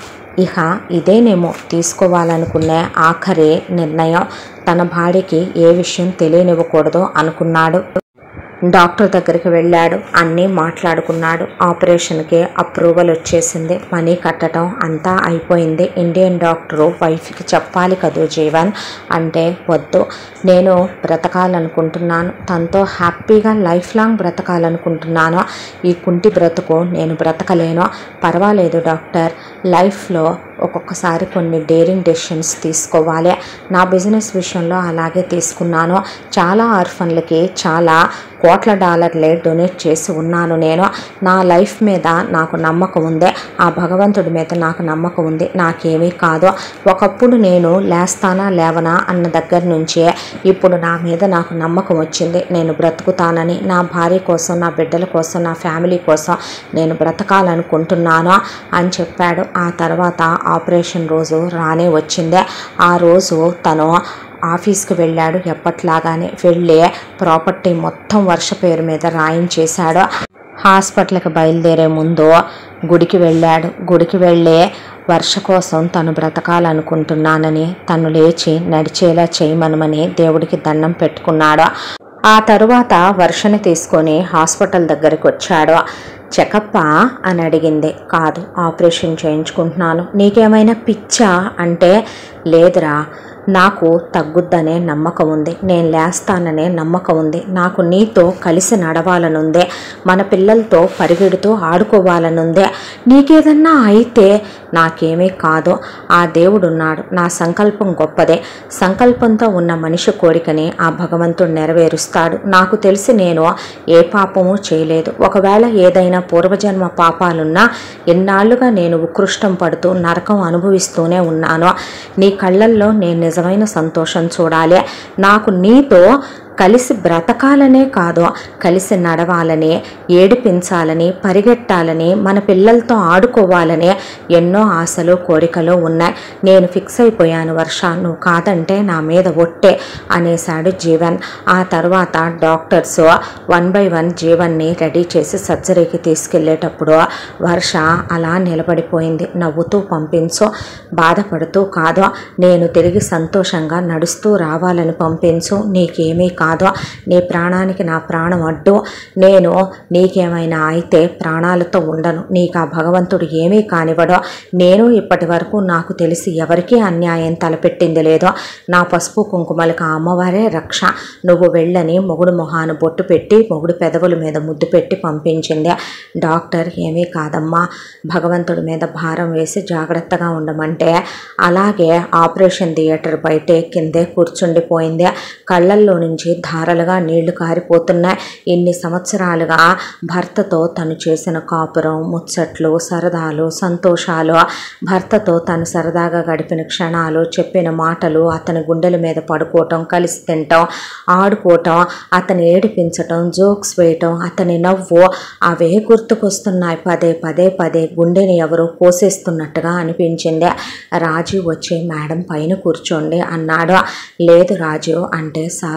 ఇక ఇదేనేమో తీసుకోవాలనుకునే ఆఖరి నిర్ణయం తన భార్యకి ఏ విషయం తెలియనివ్వకూడదు అనుకున్నాడు డాక్టర్ దగ్గరికి వెళ్ళాడు అన్నీ మాట్లాడుకున్నాడు ఆపరేషన్కి అప్రూవల్ వచ్చేసింది మనీ కట్టడం అంతా అయిపోయింది ఇండియన్ డాక్టరు వైఫ్కి చెప్పాలి కదూ జీవన్ అంటే వద్దు నేను బ్రతకాలనుకుంటున్నాను తనతో హ్యాపీగా లైఫ్ లాంగ్ బ్రతకాలనుకుంటున్నాను ఈ కుంటి బ్రతుకు నేను బ్రతకలేను పర్వాలేదు డాక్టర్ లైఫ్లో ఒక్కొక్కసారి కొన్ని డేరింగ్ డెసిషన్స్ తీసుకోవాలి నా బిజినెస్ విషయంలో అలాగే తీసుకున్నాను చాలా ఆర్ఫన్లకి చాలా కోట్ల డాలర్లే డొనేట్ చేసి ఉన్నాను నేను నా లైఫ్ మీద నాకు నమ్మకం ఉంది ఆ భగవంతుడి మీద నాకు నమ్మకం ఉంది నాకేమీ కాదు ఒకప్పుడు నేను లేస్తానా లేవనా అన్న దగ్గర నుంచే ఇప్పుడు నా మీద నాకు నమ్మకం వచ్చింది నేను బ్రతుకుతానని నా భార్య కోసం నా బిడ్డల కోసం నా ఫ్యామిలీ కోసం నేను బ్రతకాలనుకుంటున్నాను అని చెప్పాడు ఆ తర్వాత ఆపరేషన్ రోజు రానే వచ్చిందే ఆ రోజు తను ఆఫీస్కి వెళ్ళాడు ఎప్పట్లాగానే వెళ్ళి ప్రాపర్టీ మొత్తం వర్ష పేరు మీద రాయించేశాడు హాస్పిటల్కి బయలుదేరే ముందు గుడికి వెళ్ళాడు గుడికి వెళ్ళే వర్ష కోసం తను బ్రతకాలనుకుంటున్నానని తను లేచి నడిచేలా చేయమనమని దేవుడికి దండం పెట్టుకున్నాడు ఆ తరువాత వర్షని తీసుకొని హాస్పిటల్ దగ్గరికి వచ్చాడు చెకప్ప అని అడిగింది కాదు ఆపరేషన్ చేయించుకుంటున్నాను నీకేమైనా పిచ్చా అంటే లేదురా నాకు తగ్గుద్దనే నమ్మకం ఉంది నేను లేస్తాననే నమ్మకం ఉంది నాకు నీతో కలిసి నడవాలనుందే మన పిల్లలతో పరిగెడుతూ ఆడుకోవాలనుందే నీకేదన్నా అయితే నాకేమీ కాదు ఆ దేవుడున్నాడు నా సంకల్పం గొప్పదే సంకల్పంతో ఉన్న మనిషి కోరికని ఆ భగవంతుడు నెరవేరుస్తాడు నాకు తెలిసి నేను ఏ పాపము చేయలేదు ఒకవేళ ఏదైనా పూర్వజన్మ పాపాలున్నా ఎన్నాళ్ళుగా నేను ఉకృష్టం పడుతూ నరకం అనుభవిస్తూనే ఉన్నాను నీ కళ్ళల్లో నేను నిజమైన సంతోషం చూడాలి నాకు నీతో కలిసి బ్రతకాలనే కాదు కలిసి నడవాలని ఏడిపించాలని పరిగెట్టాలని మన పిల్లలతో ఆడుకోవాలని ఎన్నో ఆశలు కోరికలు ఉన్నాయి నేను ఫిక్స్ అయిపోయాను వర్ష నువ్వు కాదంటే నా మీద ఒట్టే అనేశాడు జీవన్ ఆ తర్వాత డాక్టర్స్ వన్ బై వన్ జీవన్ని రెడీ చేసి సర్జరీకి తీసుకెళ్లేటప్పుడు వర్ష అలా నిలబడిపోయింది నవ్వుతూ పంపించు బాధపడుతూ కాదు నేను తిరిగి సంతోషంగా నడుస్తూ రావాలని పంపించు నీకేమీ కాదు నీ ప్రాణానికి నా ప్రాణం అడ్డు నేను నీకేమైనా అయితే ప్రాణాలతో ఉండను నీకు ఆ భగవంతుడు ఏమీ కానివ్వడో నేను ఇప్పటి వరకు నాకు తెలిసి ఎవరికీ అన్యాయం తలపెట్టింది లేదో నా పసుపు కుంకుమలకు ఆ అమ్మవారే రక్ష నువ్వు వెళ్ళని మొగుడు మొహాను బొట్టు పెట్టి మొగుడు పెదవుల మీద ముద్దు పెట్టి పంపించింది డాక్టర్ ఏమీ కాదమ్మా భగవంతుడి మీద భారం వేసి జాగ్రత్తగా ఉండమంటే అలాగే ఆపరేషన్ థియేటర్ బయటే కిందే కూర్చుండిపోయింది కళ్ళల్లో నుంచి ధారలుగా నీళ్లు కారిపోతున్నాయి ఇన్ని సంవత్సరాలుగా భర్తతో తను చేసిన కాపురం ముచ్చట్లు సరదాలు సంతోషాలు భర్తతో తను సరదాగా గడిపిన క్షణాలు చెప్పిన మాటలు అతని గుండెల మీద పడుకోవటం కలిసి తినటం ఆడుకోవటం అతని ఏడిపించటం జోక్స్ వేయటం అతని నవ్వు అవే గుర్తుకొస్తున్నాయి పదే పదే పదే గుండెని ఎవరో కోసేస్తున్నట్టుగా అనిపించింది రాజు వచ్చి మేడం పైన కూర్చోండి అన్నాడు లేదు రాజు అంటే సార్ మొత్తం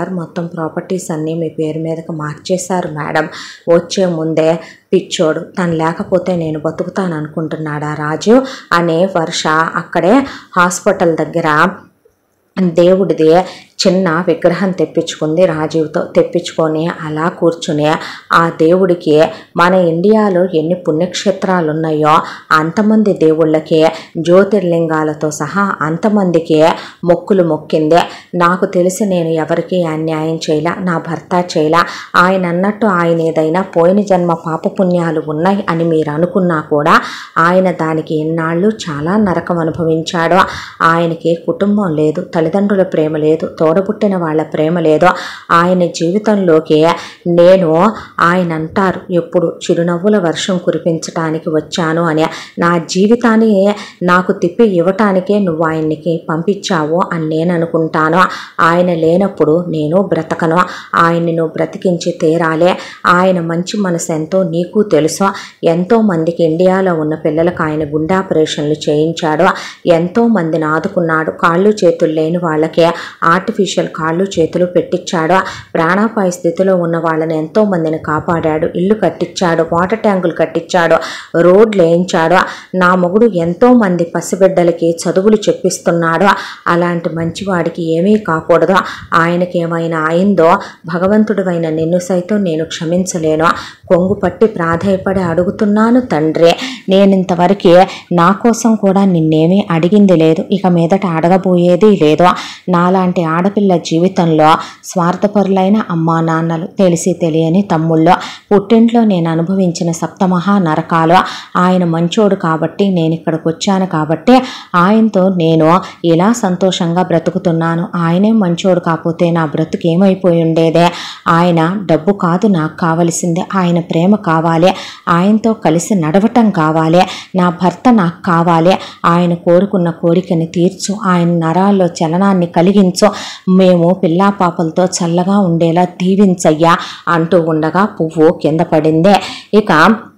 ప్రాపర్టీస్ అన్నీ మీ పేరు మీదకి మార్చేశారు మేడం వచ్చే ముందే పిచ్చోడు తను లేకపోతే నేను బతుకుతాను అనుకుంటున్నాడా రాజు అనే వర్ష అక్కడే హాస్పిటల్ దగ్గర దేవుడిది చిన్న విగ్రహం తెప్పించుకుంది రాజీవ్తో తెప్పించుకొని అలా కూర్చుని ఆ దేవుడికి మన ఇండియాలో ఎన్ని పుణ్యక్షేత్రాలు ఉన్నాయో అంతమంది దేవుళ్ళకి జ్యోతిర్లింగాలతో సహా అంతమందికి మొక్కులు మొక్కింది నాకు తెలిసి నేను ఎవరికి అన్యాయం చేయలా నా భర్త చేయలా ఆయన అన్నట్టు ఆయన ఏదైనా పోయిన జన్మ పాపపుణ్యాలు ఉన్నాయి అని మీరు అనుకున్నా కూడా ఆయన దానికి ఎన్నాళ్ళు చాలా నరకం అనుభవించాడు ఆయనకి కుటుంబం లేదు తల్లిదండ్రుల ప్రేమ లేదు తోడబుట్టిన వాళ్ళ ప్రేమ లేదు ఆయన జీవితంలోకి నేను ఆయన అంటారు ఎప్పుడు చిరునవ్వుల వర్షం కురిపించటానికి వచ్చాను అని నా జీవితాన్ని నాకు తిప్పి ఇవ్వటానికే నువ్వు ఆయన్ని పంపించావు అని నేను అనుకుంటాను ఆయన లేనప్పుడు నేను బ్రతకను ఆయన్ని నువ్వు బ్రతికించి తీరాలే ఆయన మంచి మనసు ఎంతో నీకు తెలుసు ఎంతో మందికి ఇండియాలో ఉన్న పిల్లలకు ఆయన గుండె ఆపరేషన్లు చేయించాడు ఎంతో మందిని ఆదుకున్నాడు కాళ్ళు చేతులు లేని వాళ్ళకి ఆర్టిఫిషియల్ కాళ్ళు చేతులు పెట్టించాడు ప్రాణాపాయ స్థితిలో ఉన్న వాళ్ళని ఎంతో మందిని కాపాడాడు ఇల్లు కట్టించాడు వాటర్ ట్యాంకులు కట్టించాడు రోడ్లు వేయించాడు నా మొగుడు ఎంతో మంది పసిబిడ్డలకి చదువులు చెప్పిస్తున్నాడు అలాంటి మంచివాడికి ఏమీ కాకూడదు ఆయనకి ఏమైనా అయిందో భగవంతుడివైన నిన్ను సైతం నేను క్షమించలేను కొంగు పట్టి ప్రాధేయపడి అడుగుతున్నాను తండ్రి నేను ఇంతవరకు నా కోసం కూడా నిన్నేమీ అడిగింది లేదు ఇక మీదట అడగబోయేది లేదు నాలాంటి ఆడపిల్ల జీవితంలో స్వార్థపరులైన అమ్మా నాన్నలు తెలిసి తెలియని తమ్ముళ్ళు పుట్టింట్లో నేను అనుభవించిన సప్తమహా నరకాలు ఆయన మంచోడు కాబట్టి నేను ఇక్కడికి వచ్చాను కాబట్టి ఆయనతో నేను ఇలా సంతోషంగా బ్రతుకుతున్నాను ఆయనే మంచోడు కాకపోతే నా బ్రతుకు ఏమైపోయి ఉండేదే ఆయన డబ్బు కాదు నాకు కావలసిందే ఆయన ప్రేమ కావాలి ఆయనతో కలిసి నడవటం కావాలి నా భర్త నాకు కావాలి ఆయన కోరుకున్న కోరికని తీర్చు ఆయన నరాల్లో చలనాన్ని కలిగించు మేము పిల్లా పాపలతో చల్లగా ఉండేలా దీవించయ్యా అంటూ ఉండగా పువ్వు కింద పడిందే ఇక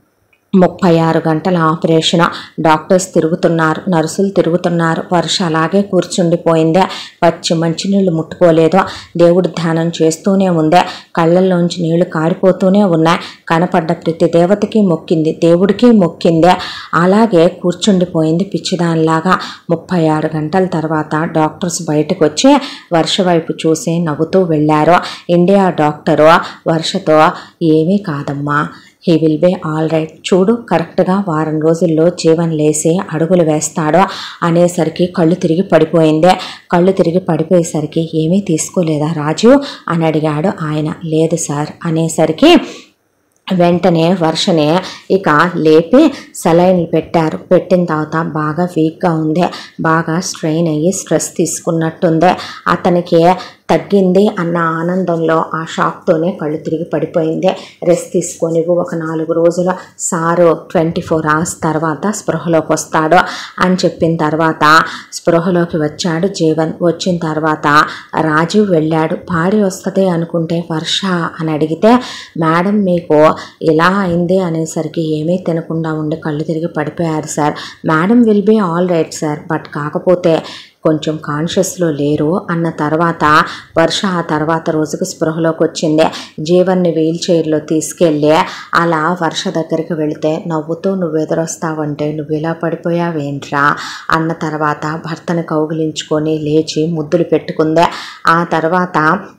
ముప్పై ఆరు గంటల ఆపరేషన్ డాక్టర్స్ తిరుగుతున్నారు నర్సులు తిరుగుతున్నారు వర్ష అలాగే కూర్చుండిపోయిందే పచ్చి మంచినీళ్ళు ముట్టుకోలేదు దేవుడి ధ్యానం చేస్తూనే ఉందే కళ్ళల్లోంచి నీళ్లు కారిపోతూనే ఉన్నాయి కనపడ్డ ప్రతి దేవతకి మొక్కింది దేవుడికి మొక్కిందే అలాగే కూర్చుండిపోయింది పిచ్చిదానిలాగా ముప్పై ఆరు గంటల తర్వాత డాక్టర్స్ బయటకు వచ్చి వర్ష వైపు చూసి నవ్వుతూ వెళ్ళారు ఇండియా డాక్టరు వర్షతో ఏమీ కాదమ్మా he will be all right చూడు కరెక్ట్గా వారం రోజుల్లో జీవన్ లేసి అడుగులు వేస్తాడు అనేసరికి కళ్ళు తిరిగి పడిపోయిందే కళ్ళు తిరిగి పడిపోయేసరికి ఏమీ తీసుకోలేదా రాజు అని అడిగాడు ఆయన లేదు సార్ అనేసరికి వెంటనే వర్షనే ఇక లేపి సెలైన్లు పెట్టారు పెట్టిన తర్వాత బాగా వీక్గా ఉంది బాగా స్ట్రెయిన్ అయ్యి స్ట్రెస్ తీసుకున్నట్టుంది అతనికి తగ్గింది అన్న ఆనందంలో ఆ షాక్తోనే కళ్ళు తిరిగి పడిపోయింది రెస్ట్ తీసుకొని ఒక నాలుగు రోజుల సారు ట్వంటీ ఫోర్ అవర్స్ తర్వాత స్పృహలోకి వస్తాడు అని చెప్పిన తర్వాత స్పృహలోకి వచ్చాడు జీవన్ వచ్చిన తర్వాత రాజీవ్ వెళ్ళాడు భార్య వస్తుంది అనుకుంటే వర్ష అని అడిగితే మేడం మీకు ఇలా అయింది అనేసరికి ఏమీ తినకుండా ఉండి కళ్ళు తిరిగి పడిపోయారు sir madam will be all right sir but కాకపోతే కొంచెం కాన్షియస్లో లేరు అన్న తర్వాత వర్ష ఆ తర్వాత రోజుకి స్పృహలోకి వచ్చింది జీవన్ని వీల్ చైర్లో తీసుకెళ్ళి అలా వర్ష దగ్గరికి వెళితే నవ్వుతూ నువ్వు ఎదురొస్తావంటే నువ్వు ఇలా పడిపోయావేంట్రా అన్న తర్వాత భర్తను కౌగిలించుకొని లేచి ముద్దులు పెట్టుకుంది ఆ తర్వాత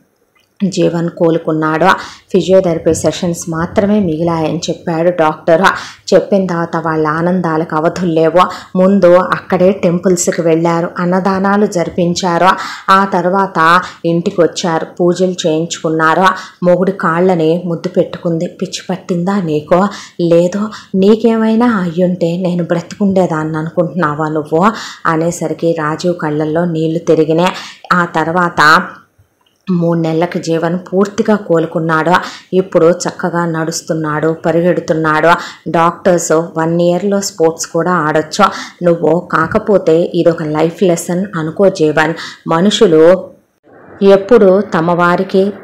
జీవన్ కోలుకున్నాడు ఫిజియోథెరపీ సెషన్స్ మాత్రమే మిగిలాయని చెప్పాడు డాక్టర్ చెప్పిన తర్వాత వాళ్ళ ఆనందాలకు అవధులు లేవు ముందు అక్కడే టెంపుల్స్కి వెళ్ళారు అన్నదానాలు జరిపించారు ఆ తర్వాత ఇంటికి వచ్చారు పూజలు చేయించుకున్నారు మొగుడి కాళ్ళని ముద్దు పెట్టుకుంది పిచ్చి పట్టిందా నీకో లేదో నీకేమైనా అయ్యుంటే నేను బ్రతికుండేదాన్ని అనుకుంటున్నావా నువ్వు అనేసరికి రాజీవ్ కళ్ళల్లో నీళ్లు తిరిగినాయి ఆ తర్వాత మూడు నెలలకు జీవన్ పూర్తిగా కోలుకున్నాడు ఇప్పుడు చక్కగా నడుస్తున్నాడు పరిగెడుతున్నాడు డాక్టర్స్ వన్ ఇయర్లో స్పోర్ట్స్ కూడా ఆడొచ్చు నువ్వు కాకపోతే ఇది ఒక లైఫ్ లెసన్ అనుకో జీవన్ మనుషులు ఎప్పుడు తమ వారికి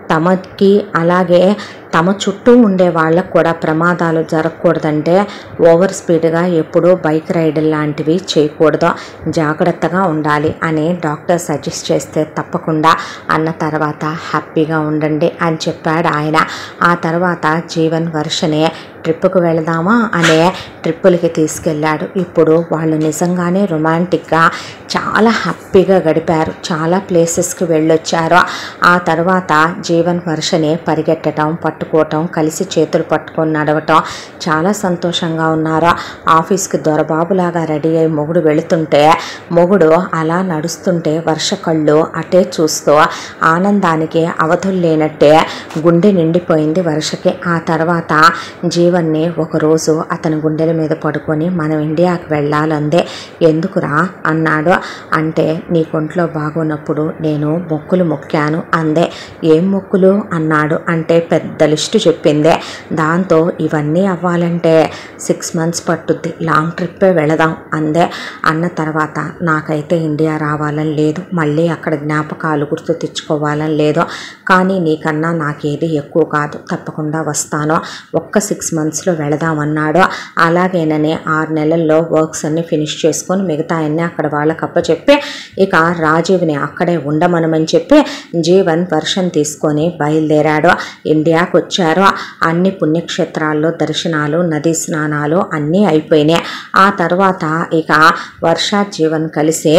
తమకి అలాగే తమ చుట్టూ ఉండే వాళ్ళకు కూడా ప్రమాదాలు జరగకూడదంటే ఓవర్ స్పీడ్గా ఎప్పుడూ బైక్ రైడ్ లాంటివి చేయకూడదు జాగ్రత్తగా ఉండాలి అని డాక్టర్ సజెస్ట్ చేస్తే తప్పకుండా అన్న తర్వాత హ్యాపీగా ఉండండి అని చెప్పాడు ఆయన ఆ తర్వాత జీవన్ వర్షనే ట్రిప్పుకు వెళదామా అనే ట్రిప్పులకి తీసుకెళ్ళాడు ఇప్పుడు వాళ్ళు నిజంగానే రొమాంటిక్గా చాలా హ్యాపీగా గడిపారు చాలా ప్లేసెస్కి వెళ్ళొచ్చారు ఆ తర్వాత జీవన్ వర్షని పరిగెట్టడం పట్టుకోవటం కలిసి చేతులు పట్టుకొని నడవటం చాలా సంతోషంగా ఉన్నారు ఆఫీస్కి దొరబాబులాగా రెడీ అయి మొగుడు వెళుతుంటే మొగుడు అలా నడుస్తుంటే వర్ష కళ్ళు అటే చూస్తూ ఆనందానికి అవధులు లేనట్టే గుండె నిండిపోయింది వర్షకి ఆ తర్వాత జీవన్ని ఒకరోజు అతని గుండెల మీద పడుకొని మనం ఇండియాకి వెళ్ళాలందే ఎందుకురా అన్నాడు అంటే నీ కొంట్లో బాగున్నప్పుడు నేను మొక్కులు మొక్కాను అందే ఏం మొక్కులు అన్నాడు అంటే పెద్ద లిస్టు చెప్పిందే దాంతో ఇవన్నీ అవ్వాలంటే సిక్స్ మంత్స్ పట్టుద్ది లాంగ్ ట్రిప్పే వెళదాం అందే అన్న తర్వాత నాకైతే ఇండియా రావాలని లేదు మళ్ళీ అక్కడ జ్ఞాపకాలు గుర్తు తెచ్చుకోవాలని లేదు కానీ నీకన్నా నాకేది ఎక్కువ కాదు తప్పకుండా వస్తాను ఒక్క సిక్స్ మంత్స్లో వెళదామన్నాడు అలాగేనని ఆరు నెలల్లో వర్క్స్ అన్ని ఫినిష్ చేసుకొని మిగతా అన్ని అక్కడ వాళ్ళకి అప్పచెప్పి ఇక రాజీవ్ని అక్కడే ఉండమనమని చెప్పి జీవన్ వర్షం తీసుకొని బయలుదేరాడు ఇండియాకు వచ్చారు అన్ని పుణ్యక్షేత్రాల్లో దర్శనాలు నదీ స్నానాలు అన్నీ అయిపోయినాయి ఆ తర్వాత ఇక వర్ష జీవన్ కలిసి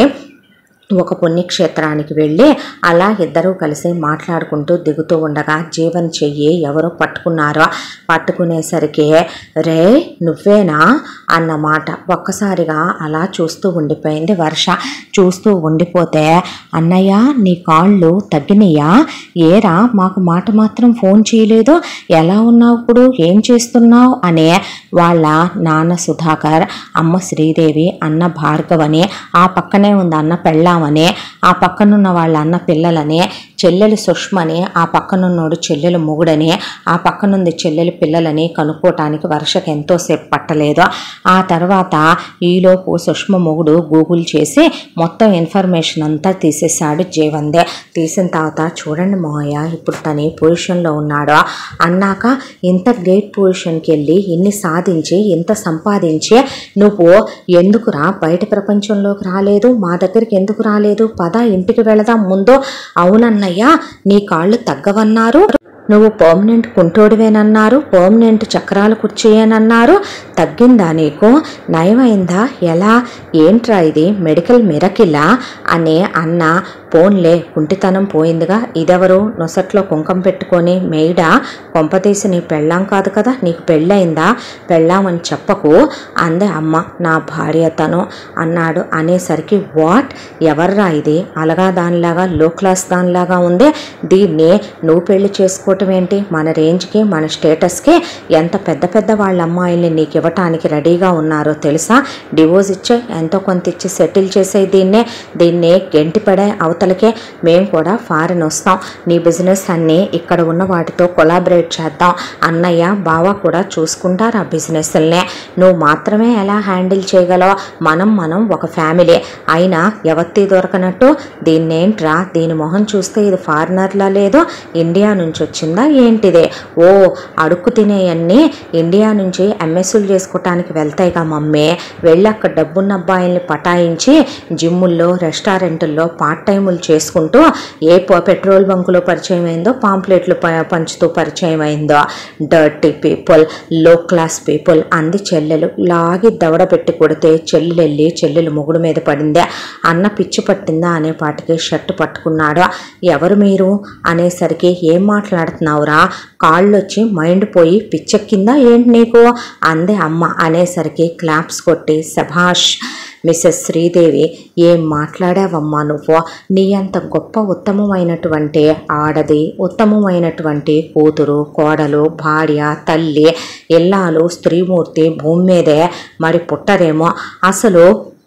ఒక పుణ్యక్షేత్రానికి వెళ్ళి అలా ఇద్దరూ కలిసి మాట్లాడుకుంటూ దిగుతూ ఉండగా జీవన్ చెయ్యి ఎవరో పట్టుకున్నారో పట్టుకునేసరికి రే నువ్వేనా అన్న మాట ఒక్కసారిగా అలా చూస్తూ ఉండిపోయింది వర్ష చూస్తూ ఉండిపోతే అన్నయ్య నీ కాళ్ళు తగ్గినయ్యా ఏరా మాకు మాట మాత్రం ఫోన్ చేయలేదు ఎలా ఉన్నావు ఇప్పుడు ఏం చేస్తున్నావు అనే వాళ్ళ నాన్న సుధాకర్ అమ్మ శ్రీదేవి అన్న భార్గవని ఆ పక్కనే ఉంది అన్న పెళ్ళామని ఆ పక్కనున్న వాళ్ళ అన్న పిల్లలని చెల్లెలు సుష్మని ఆ పక్కనున్నోడు చెల్లెలు మొగుడని ఆ పక్కనుంది చెల్లెలు పిల్లలని కనుక్కోవటానికి వర్షకు ఎంతోసేపు పట్టలేదు ఆ తర్వాత ఈలోపు సుష్మ మొగుడు గూగుల్ చేసి మొత్తం ఇన్ఫర్మేషన్ అంతా తీసేశాడు జీవందే తీసిన తర్వాత చూడండి మావయ్య ఇప్పుడు తను ఏ పొజిషన్లో ఉన్నాడో అన్నాక ఇంత గ్రేట్ పొజిషన్కి వెళ్ళి ఇన్ని సాధించి ఇంత సంపాదించి నువ్వు ఎందుకురా బయట ప్రపంచంలోకి రాలేదు మా దగ్గరికి ఎందుకు రాలేదు పద ఇంటికి వెళదాం ముందు అవునన్నయ్య నీ కాళ్ళు తగ్గవన్నారు నువ్వు పర్మనెంట్ కుంటోడివేనన్నారు పర్మనెంట్ చక్రాలు కుర్చీయేనన్నారు తగ్గిందా నీకు నయమైందా ఎలా ఏంట్రా ఇది మెడికల్ మిరకిలా అని అన్న పోన్లే కుంటితనం పోయిందిగా ఇదెవరు నొసట్లో కుంకం పెట్టుకొని మెయిడా కొంపతీసి నీ పెళ్ళాం కాదు కదా నీకు పెళ్ళయిందా పెళ్ళామని చెప్పకు అందే అమ్మ నా భార్య తను అన్నాడు అనేసరికి వాట్ ఎవర్రా ఇది అలగా దానిలాగా లో క్లాస్ దానిలాగా ఉంది దీన్ని నువ్వు పెళ్లి చేసుకోవటం ఏంటి మన రేంజ్కి మన స్టేటస్కి ఎంత పెద్ద పెద్ద వాళ్ళ అమ్మాయిల్ని నీకు ఇవ్వటానికి రెడీగా ఉన్నారో తెలుసా డివోర్స్ ఇచ్చే ఎంతో కొంత ఇచ్చి సెటిల్ చేసే దీన్నే దీన్ని గెంటిపడే అవతలకే మేము కూడా ఫారిన్ వస్తాం నీ బిజినెస్ అన్నీ ఇక్కడ ఉన్న వాటితో కొలాబరేట్ చేద్దాం అన్నయ్య బావ కూడా చూసుకుంటారు ఆ బిజినెస్లనే నువ్వు మాత్రమే ఎలా హ్యాండిల్ చేయగలవు మనం మనం ఒక ఫ్యామిలీ అయినా ఎవత్తి దొరకనట్టు దీన్నేంట్రా దీని మొహం చూస్తే ఇది ఫారినర్లా లేదు ఇండియా నుంచి వచ్చిందా ఏంటిదే ఓ అడుక్కు తినేయన్నీ ఇండియా నుంచి ఎంఎస్లు చేసుకోవటానికి వెళ్తాయిగా మమ్మీ వెళ్ళి అక్కడ డబ్బున్న అబ్బాయిల్ని పటాయించి జిమ్ముల్లో రెస్టారెంట్ల్లో పార్ట్ టైములు చేసుకుంటూ ఏ ప- పెట్రోల్ బంకులో పరిచయం అయిందో పాంప్లెట్లు ప- పంచుతూ పరిచయం అయిందో dirty people low class people అంది చెల్లెలు లాగి దవడ పెట్టి కొడితే చెల్లెలు వెళ్ళి చెల్లెలు మొగుడు మీద పడిందే అన్న పిచ్చి పట్టిందా అనే పాటికి షర్ట్ పట్టుకున్నాడు ఎవరు మీరు అనేసరికి ఏం మాట్లాడుతున్నావురా కాళ్ళొచ్చి మైండ్ పోయి పిచ్చెక్కిందా ఏంటి నీకు అందే అమ్మ అనేసరికి క్లాప్స్ కొట్టి సభాష్ మిస్సెస్ శ్రీదేవి ఏం మాట్లాడావమ్మా నువ్వు నీ అంత గొప్ప ఉత్తమమైనటువంటి ఆడది ఉత్తమమైనటువంటి కూతురు కోడలు భార్య తల్లి ఇల్లాలు స్త్రీమూర్తి భూమి మీదే మరి పుట్టరేమో అసలు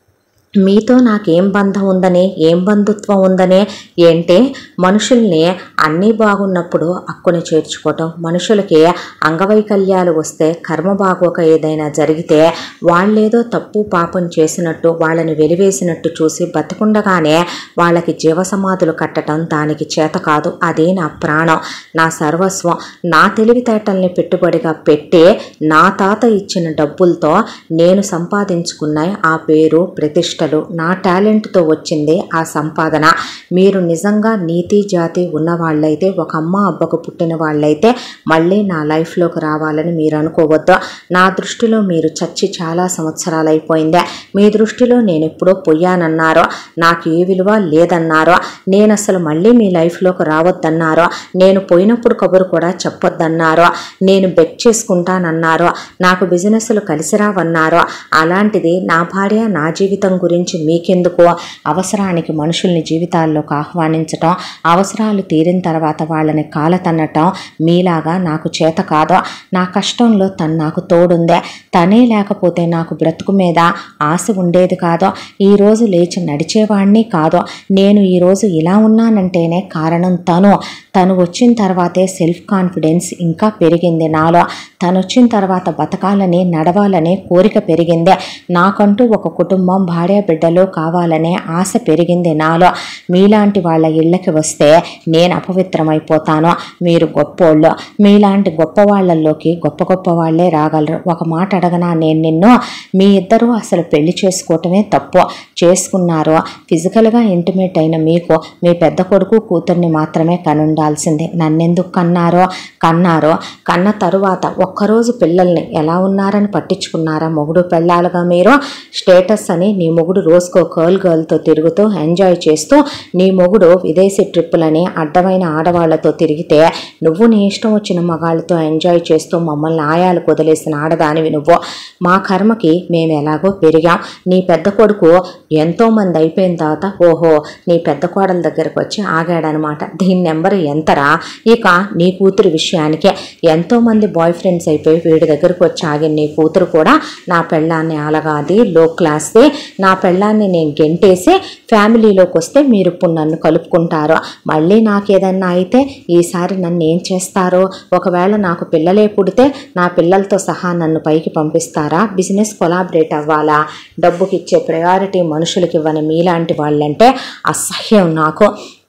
మీతో నాకేం బంధం ఉందని ఏం బంధుత్వం ఉందని ఏంటి మనుషుల్ని అన్నీ బాగున్నప్పుడు అక్కుని చేర్చుకోవటం మనుషులకి అంగవైకల్యాలు వస్తే కర్మ బాగోక ఏదైనా జరిగితే వాళ్ళేదో తప్పు పాపం చేసినట్టు వాళ్ళని వెలివేసినట్టు చూసి బతికుండగానే వాళ్ళకి జీవసమాధులు కట్టడం దానికి చేత కాదు అదే నా ప్రాణం నా సర్వస్వం నా తెలివితేటల్ని పెట్టుబడిగా పెట్టి నా తాత ఇచ్చిన డబ్బులతో నేను సంపాదించుకున్న ఆ పేరు ప్రతిష్టలు నా టాలెంట్తో వచ్చింది ఆ సంపాదన మీరు నిజంగా నీతి జాతి ఉన్న వాళ్ళైతే ఒక అమ్మ అబ్బకు పుట్టిన వాళ్ళైతే మళ్ళీ నా లైఫ్లోకి రావాలని మీరు అనుకోవద్దు నా దృష్టిలో మీరు చచ్చి చాలా సంవత్సరాలు అయిపోయిందే మీ దృష్టిలో నేను ఎప్పుడో పోయానన్నారో నాకు ఏ విలువ లేదన్నారో నేను అసలు మళ్ళీ మీ లైఫ్లోకి రావద్దన్నారో నేను పోయినప్పుడు కబురు కూడా చెప్పొద్దన్నారో నేను బెట్ చేసుకుంటానన్నారో నాకు బిజినెస్లు కలిసి రావన్నారో అలాంటిది నా భార్య నా జీవితం గురించి మీకెందుకు అవసరానికి మనుషుల్ని జీవితాల్లోకి ఆహ్వానించటం అవసరాలు తీరిన తర్వాత వాళ్ళని కాలతన్నటం మీలాగా నాకు చేత కాదు నా కష్టంలో తను నాకు తోడుందే తనే లేకపోతే నాకు బ్రతుకు మీద ఆశ ఉండేది కాదు ఈరోజు లేచి నడిచేవాణ్ణి కాదు నేను ఈరోజు ఇలా ఉన్నానంటేనే కారణం తను తను వచ్చిన తర్వాతే సెల్ఫ్ కాన్ఫిడెన్స్ ఇంకా పెరిగింది నాలో తను వచ్చిన తర్వాత బతకాలని నడవాలనే కోరిక పెరిగింది నాకంటూ ఒక కుటుంబం భార్య బిడ్డలు కావాలనే ఆశ పెరిగింది నాలో మీలాంటి వాళ్ళ ఇళ్ళకి వస్తే నేను అపవిత్రమైపోతాను మీరు గొప్పోళ్ళు మీలాంటి గొప్ప వాళ్ళల్లోకి గొప్ప గొప్ప వాళ్ళే రాగలరు ఒక మాట అడగనా నేను నిన్ను మీ ఇద్దరూ అసలు పెళ్లి చేసుకోవటమే తప్పు చేసుకున్నారో ఫిజికల్గా ఇంటిమేట్ అయిన మీకు మీ పెద్ద కొడుకు కూతుర్ని మాత్రమే కనుండాల్సిందే నన్నెందుకు కన్నారో కన్నారో కన్న తరువాత ఒక్కరోజు పిల్లల్ని ఎలా ఉన్నారని పట్టించుకున్నారా మొగుడు పెళ్ళాలుగా మీరు స్టేటస్ అని నీ మొగుడు రోజుకో గర్ల్ గర్ల్తో తిరుగుతూ ఎంజాయ్ చేస్తూ నీ మొగుడు విదేశీ ట్రిప్పులని అడ్డమైన ఆడవాళ్లతో తిరిగితే నువ్వు నీ ఇష్టం వచ్చిన మగాళ్ళతో ఎంజాయ్ చేస్తూ మమ్మల్ని ఆయాలు వదిలేసిన ఆడదానివి నువ్వు మా కర్మకి మేము ఎలాగో పెరిగాం నీ పెద్ద కొడుకు ఎంతో మంది అయిపోయిన తర్వాత ఓహో నీ పెద్ద కోడల దగ్గరకు వచ్చి ఆగాడనమాట దీని నెంబర్ ఎంతరా ఇక నీ కూతురు విషయానికే ఎంతో మంది బాయ్ ఫ్రెండ్స్ అయిపోయి వీడి దగ్గరకు వచ్చి ఆగిన నీ కూతురు కూడా నా పెళ్ళాన్ని అలగాది లో క్లాస్ది నా పెళ్ళాన్ని నేను గెంటేసి ఫ్యామిలీలోకి వస్తే మీరు ఇప్పుడు నన్ను కలుపుకుంటారు మళ్ళీ నాకేదన్నా అయితే ఈసారి నన్ను ఏం చేస్తారో ఒకవేళ నాకు పిల్లలే పుడితే నా పిల్లలతో సహా నన్ను పైకి పంపిస్తారా బిజినెస్ కొలాబరేట్ అవ్వాలా డబ్బుకి ఇచ్చే ప్రయారిటీ మనుషులకి ఇవ్వని మీలాంటి వాళ్ళంటే అసహ్యం నాకు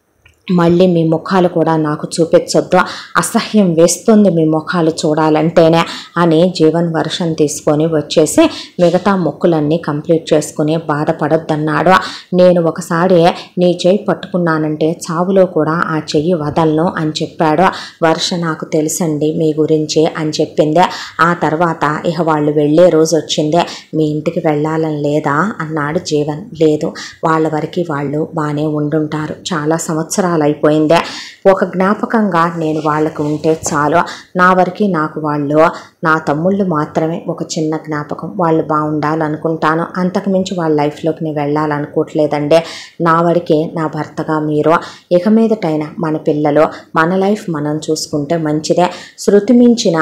మళ్ళీ మీ ముఖాలు కూడా నాకు చూపించొద్దు అసహ్యం వేస్తుంది మీ ముఖాలు చూడాలంటేనే అని జీవన్ వర్షం తీసుకొని వచ్చేసి మిగతా మొక్కులన్నీ కంప్లీట్ చేసుకుని బాధపడొద్దన్నాడు నేను ఒకసారి నీ చెయ్యి పట్టుకున్నానంటే చావులో కూడా ఆ చెయ్యి వదలను అని చెప్పాడు వర్ష నాకు తెలుసండి మీ గురించి అని చెప్పింది ఆ తర్వాత ఇక వాళ్ళు వెళ్ళే రోజు వచ్చిందే మీ ఇంటికి వెళ్ళాలని లేదా అన్నాడు జీవన్ లేదు వాళ్ళ వరకు వాళ్ళు బాగానే ఉండుంటారు చాలా సంవత్సరాలు అయిపోయిందే ఒక జ్ఞాపకంగా నేను వాళ్ళకు ఉంటే చాలు నా వరకు నాకు వాళ్ళు నా తమ్ముళ్ళు మాత్రమే ఒక చిన్న జ్ఞాపకం వాళ్ళు బాగుండాలనుకుంటాను అంతకుమించి వాళ్ళ లైఫ్లోకి నేను వెళ్ళాలనుకోవట్లేదండి నా వరకే నా భర్తగా మీరు ఇక మీదటైనా మన పిల్లలు మన లైఫ్ మనం చూసుకుంటే మంచిదే శృతి మించిన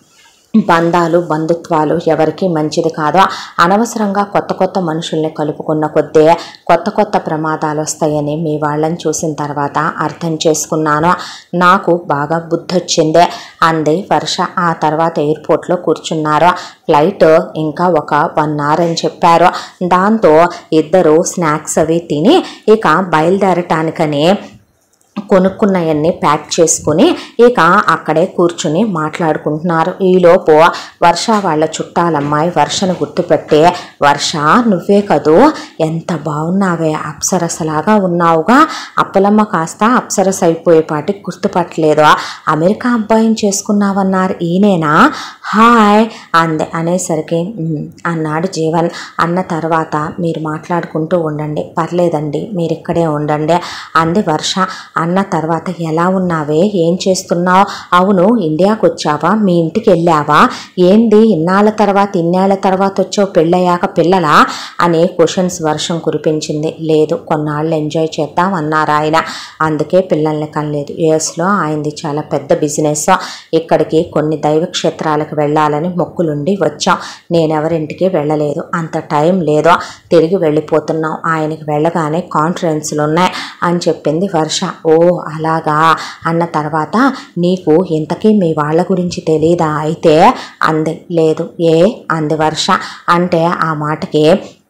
బంధాలు బంధుత్వాలు ఎవరికీ మంచిది కాదు అనవసరంగా కొత్త కొత్త మనుషుల్ని కలుపుకున్న కొద్దీ కొత్త కొత్త ప్రమాదాలు వస్తాయని మీ వాళ్ళని చూసిన తర్వాత అర్థం చేసుకున్నాను నాకు బాగా బుద్ధి వచ్చిందే అంది వర్ష ఆ తర్వాత ఎయిర్పోర్ట్లో కూర్చున్నారు ఫ్లైట్ ఇంకా ఒక వన్ అవర్ అని చెప్పారు దాంతో ఇద్దరు స్నాక్స్ అవి తిని ఇక బయలుదేరటానికని కొనుక్కున్నవన్నీ ప్యాక్ చేసుకుని ఇక అక్కడే కూర్చుని మాట్లాడుకుంటున్నారు ఈలోపు వర్ష వాళ్ళ చుట్టాలమ్మాయి వర్షను గుర్తుపెట్టి వర్ష నువ్వే కదూ ఎంత బాగున్నావే అప్సరసలాగా ఉన్నావుగా అప్పలమ్మ కాస్త అప్సరస అయిపోయేపాటికి గుర్తుపట్టలేదు అమెరికా అబ్బాయిని చేసుకున్నావన్నారు ఈయనేనా హాయ్ అంది అనేసరికి "ఉమ్" అన్నాడు జీవన్ అన్న తర్వాత మీరు మాట్లాడుకుంటూ ఉండండి పర్లేదండి మీరు ఇక్కడే ఉండండి అంది వర్ష అన్న తర్వాత ఎలా ఉన్నావే ఏం చేస్తున్నావు అవును ఇండియాకి వచ్చావా మీ ఇంటికి వెళ్ళావా ఏంది ఇన్నాళ్ళ తర్వాత ఇన్నేళ్ల తర్వాత వచ్చావు పెళ్ళయ్యాక పిల్లలా అనే క్వశ్చన్స్ వర్షం కురిపించింది లేదు కొన్నాళ్ళు ఎంజాయ్ చేద్దాం అన్నారు ఆయన అందుకే పిల్లల్ని కనలేదు యుఎస్లో ఆయనది చాలా పెద్ద బిజినెస్ ఇక్కడికి కొన్ని దైవ క్షేత్రాలకు వెళ్ళాలని మొక్కులుండి వచ్చాం నేనెవరింటికి వెళ్ళలేదు అంత టైం లేదో తిరిగి వెళ్ళిపోతున్నాం ఆయనకి వెళ్ళగానే కాన్ఫరెన్స్లు ఉన్నాయి అని చెప్పింది వర్ష ఓ అలాగా అన్న తర్వాత నీకు ఇంతకీ మీ వాళ్ళ గురించి తెలీదా అయితే అంది లేదు ఏ అంది వర్ష అంటే ఆ మాటకి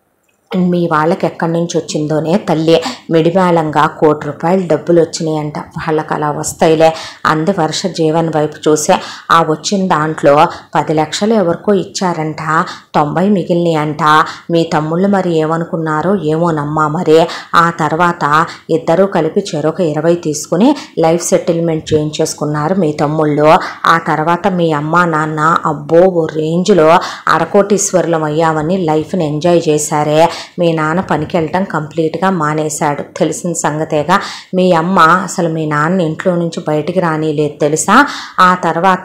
మీ వాళ్ళకి ఎక్కడి నుంచి వచ్చిందోనే తల్లి మిడిమేళంగా కోటి రూపాయలు డబ్బులు వచ్చినాయంట వాళ్ళకి అలా వస్తాయిలే అంది వర్ష జీవన్ వైపు చూసే ఆ వచ్చిన దాంట్లో పది లక్షలు ఎవరికో ఇచ్చారంట తొంభై మిగిలినాయంట మీ తమ్ముళ్ళు మరి ఏమనుకున్నారో ఏమోనమ్మా మరి ఆ తర్వాత ఇద్దరూ కలిపి చెరొక ఇరవై తీసుకుని లైఫ్ సెటిల్మెంట్ చేయించేసుకున్నారు మీ తమ్ముళ్ళు ఆ తర్వాత మీ అమ్మ నాన్న అబ్బో ఓ రేంజ్లో అరకోటీశ్వరులం అయ్యామని లైఫ్ని ఎంజాయ్ చేశారే మీ నాన్న పనికి వెళ్ళటం కంప్లీట్గా మానేశాడు తెలిసిన సంగతేగా మీ అమ్మ అసలు మీ నాన్న ఇంట్లో నుంచి బయటికి రానిలేదు తెలుసా ఆ తర్వాత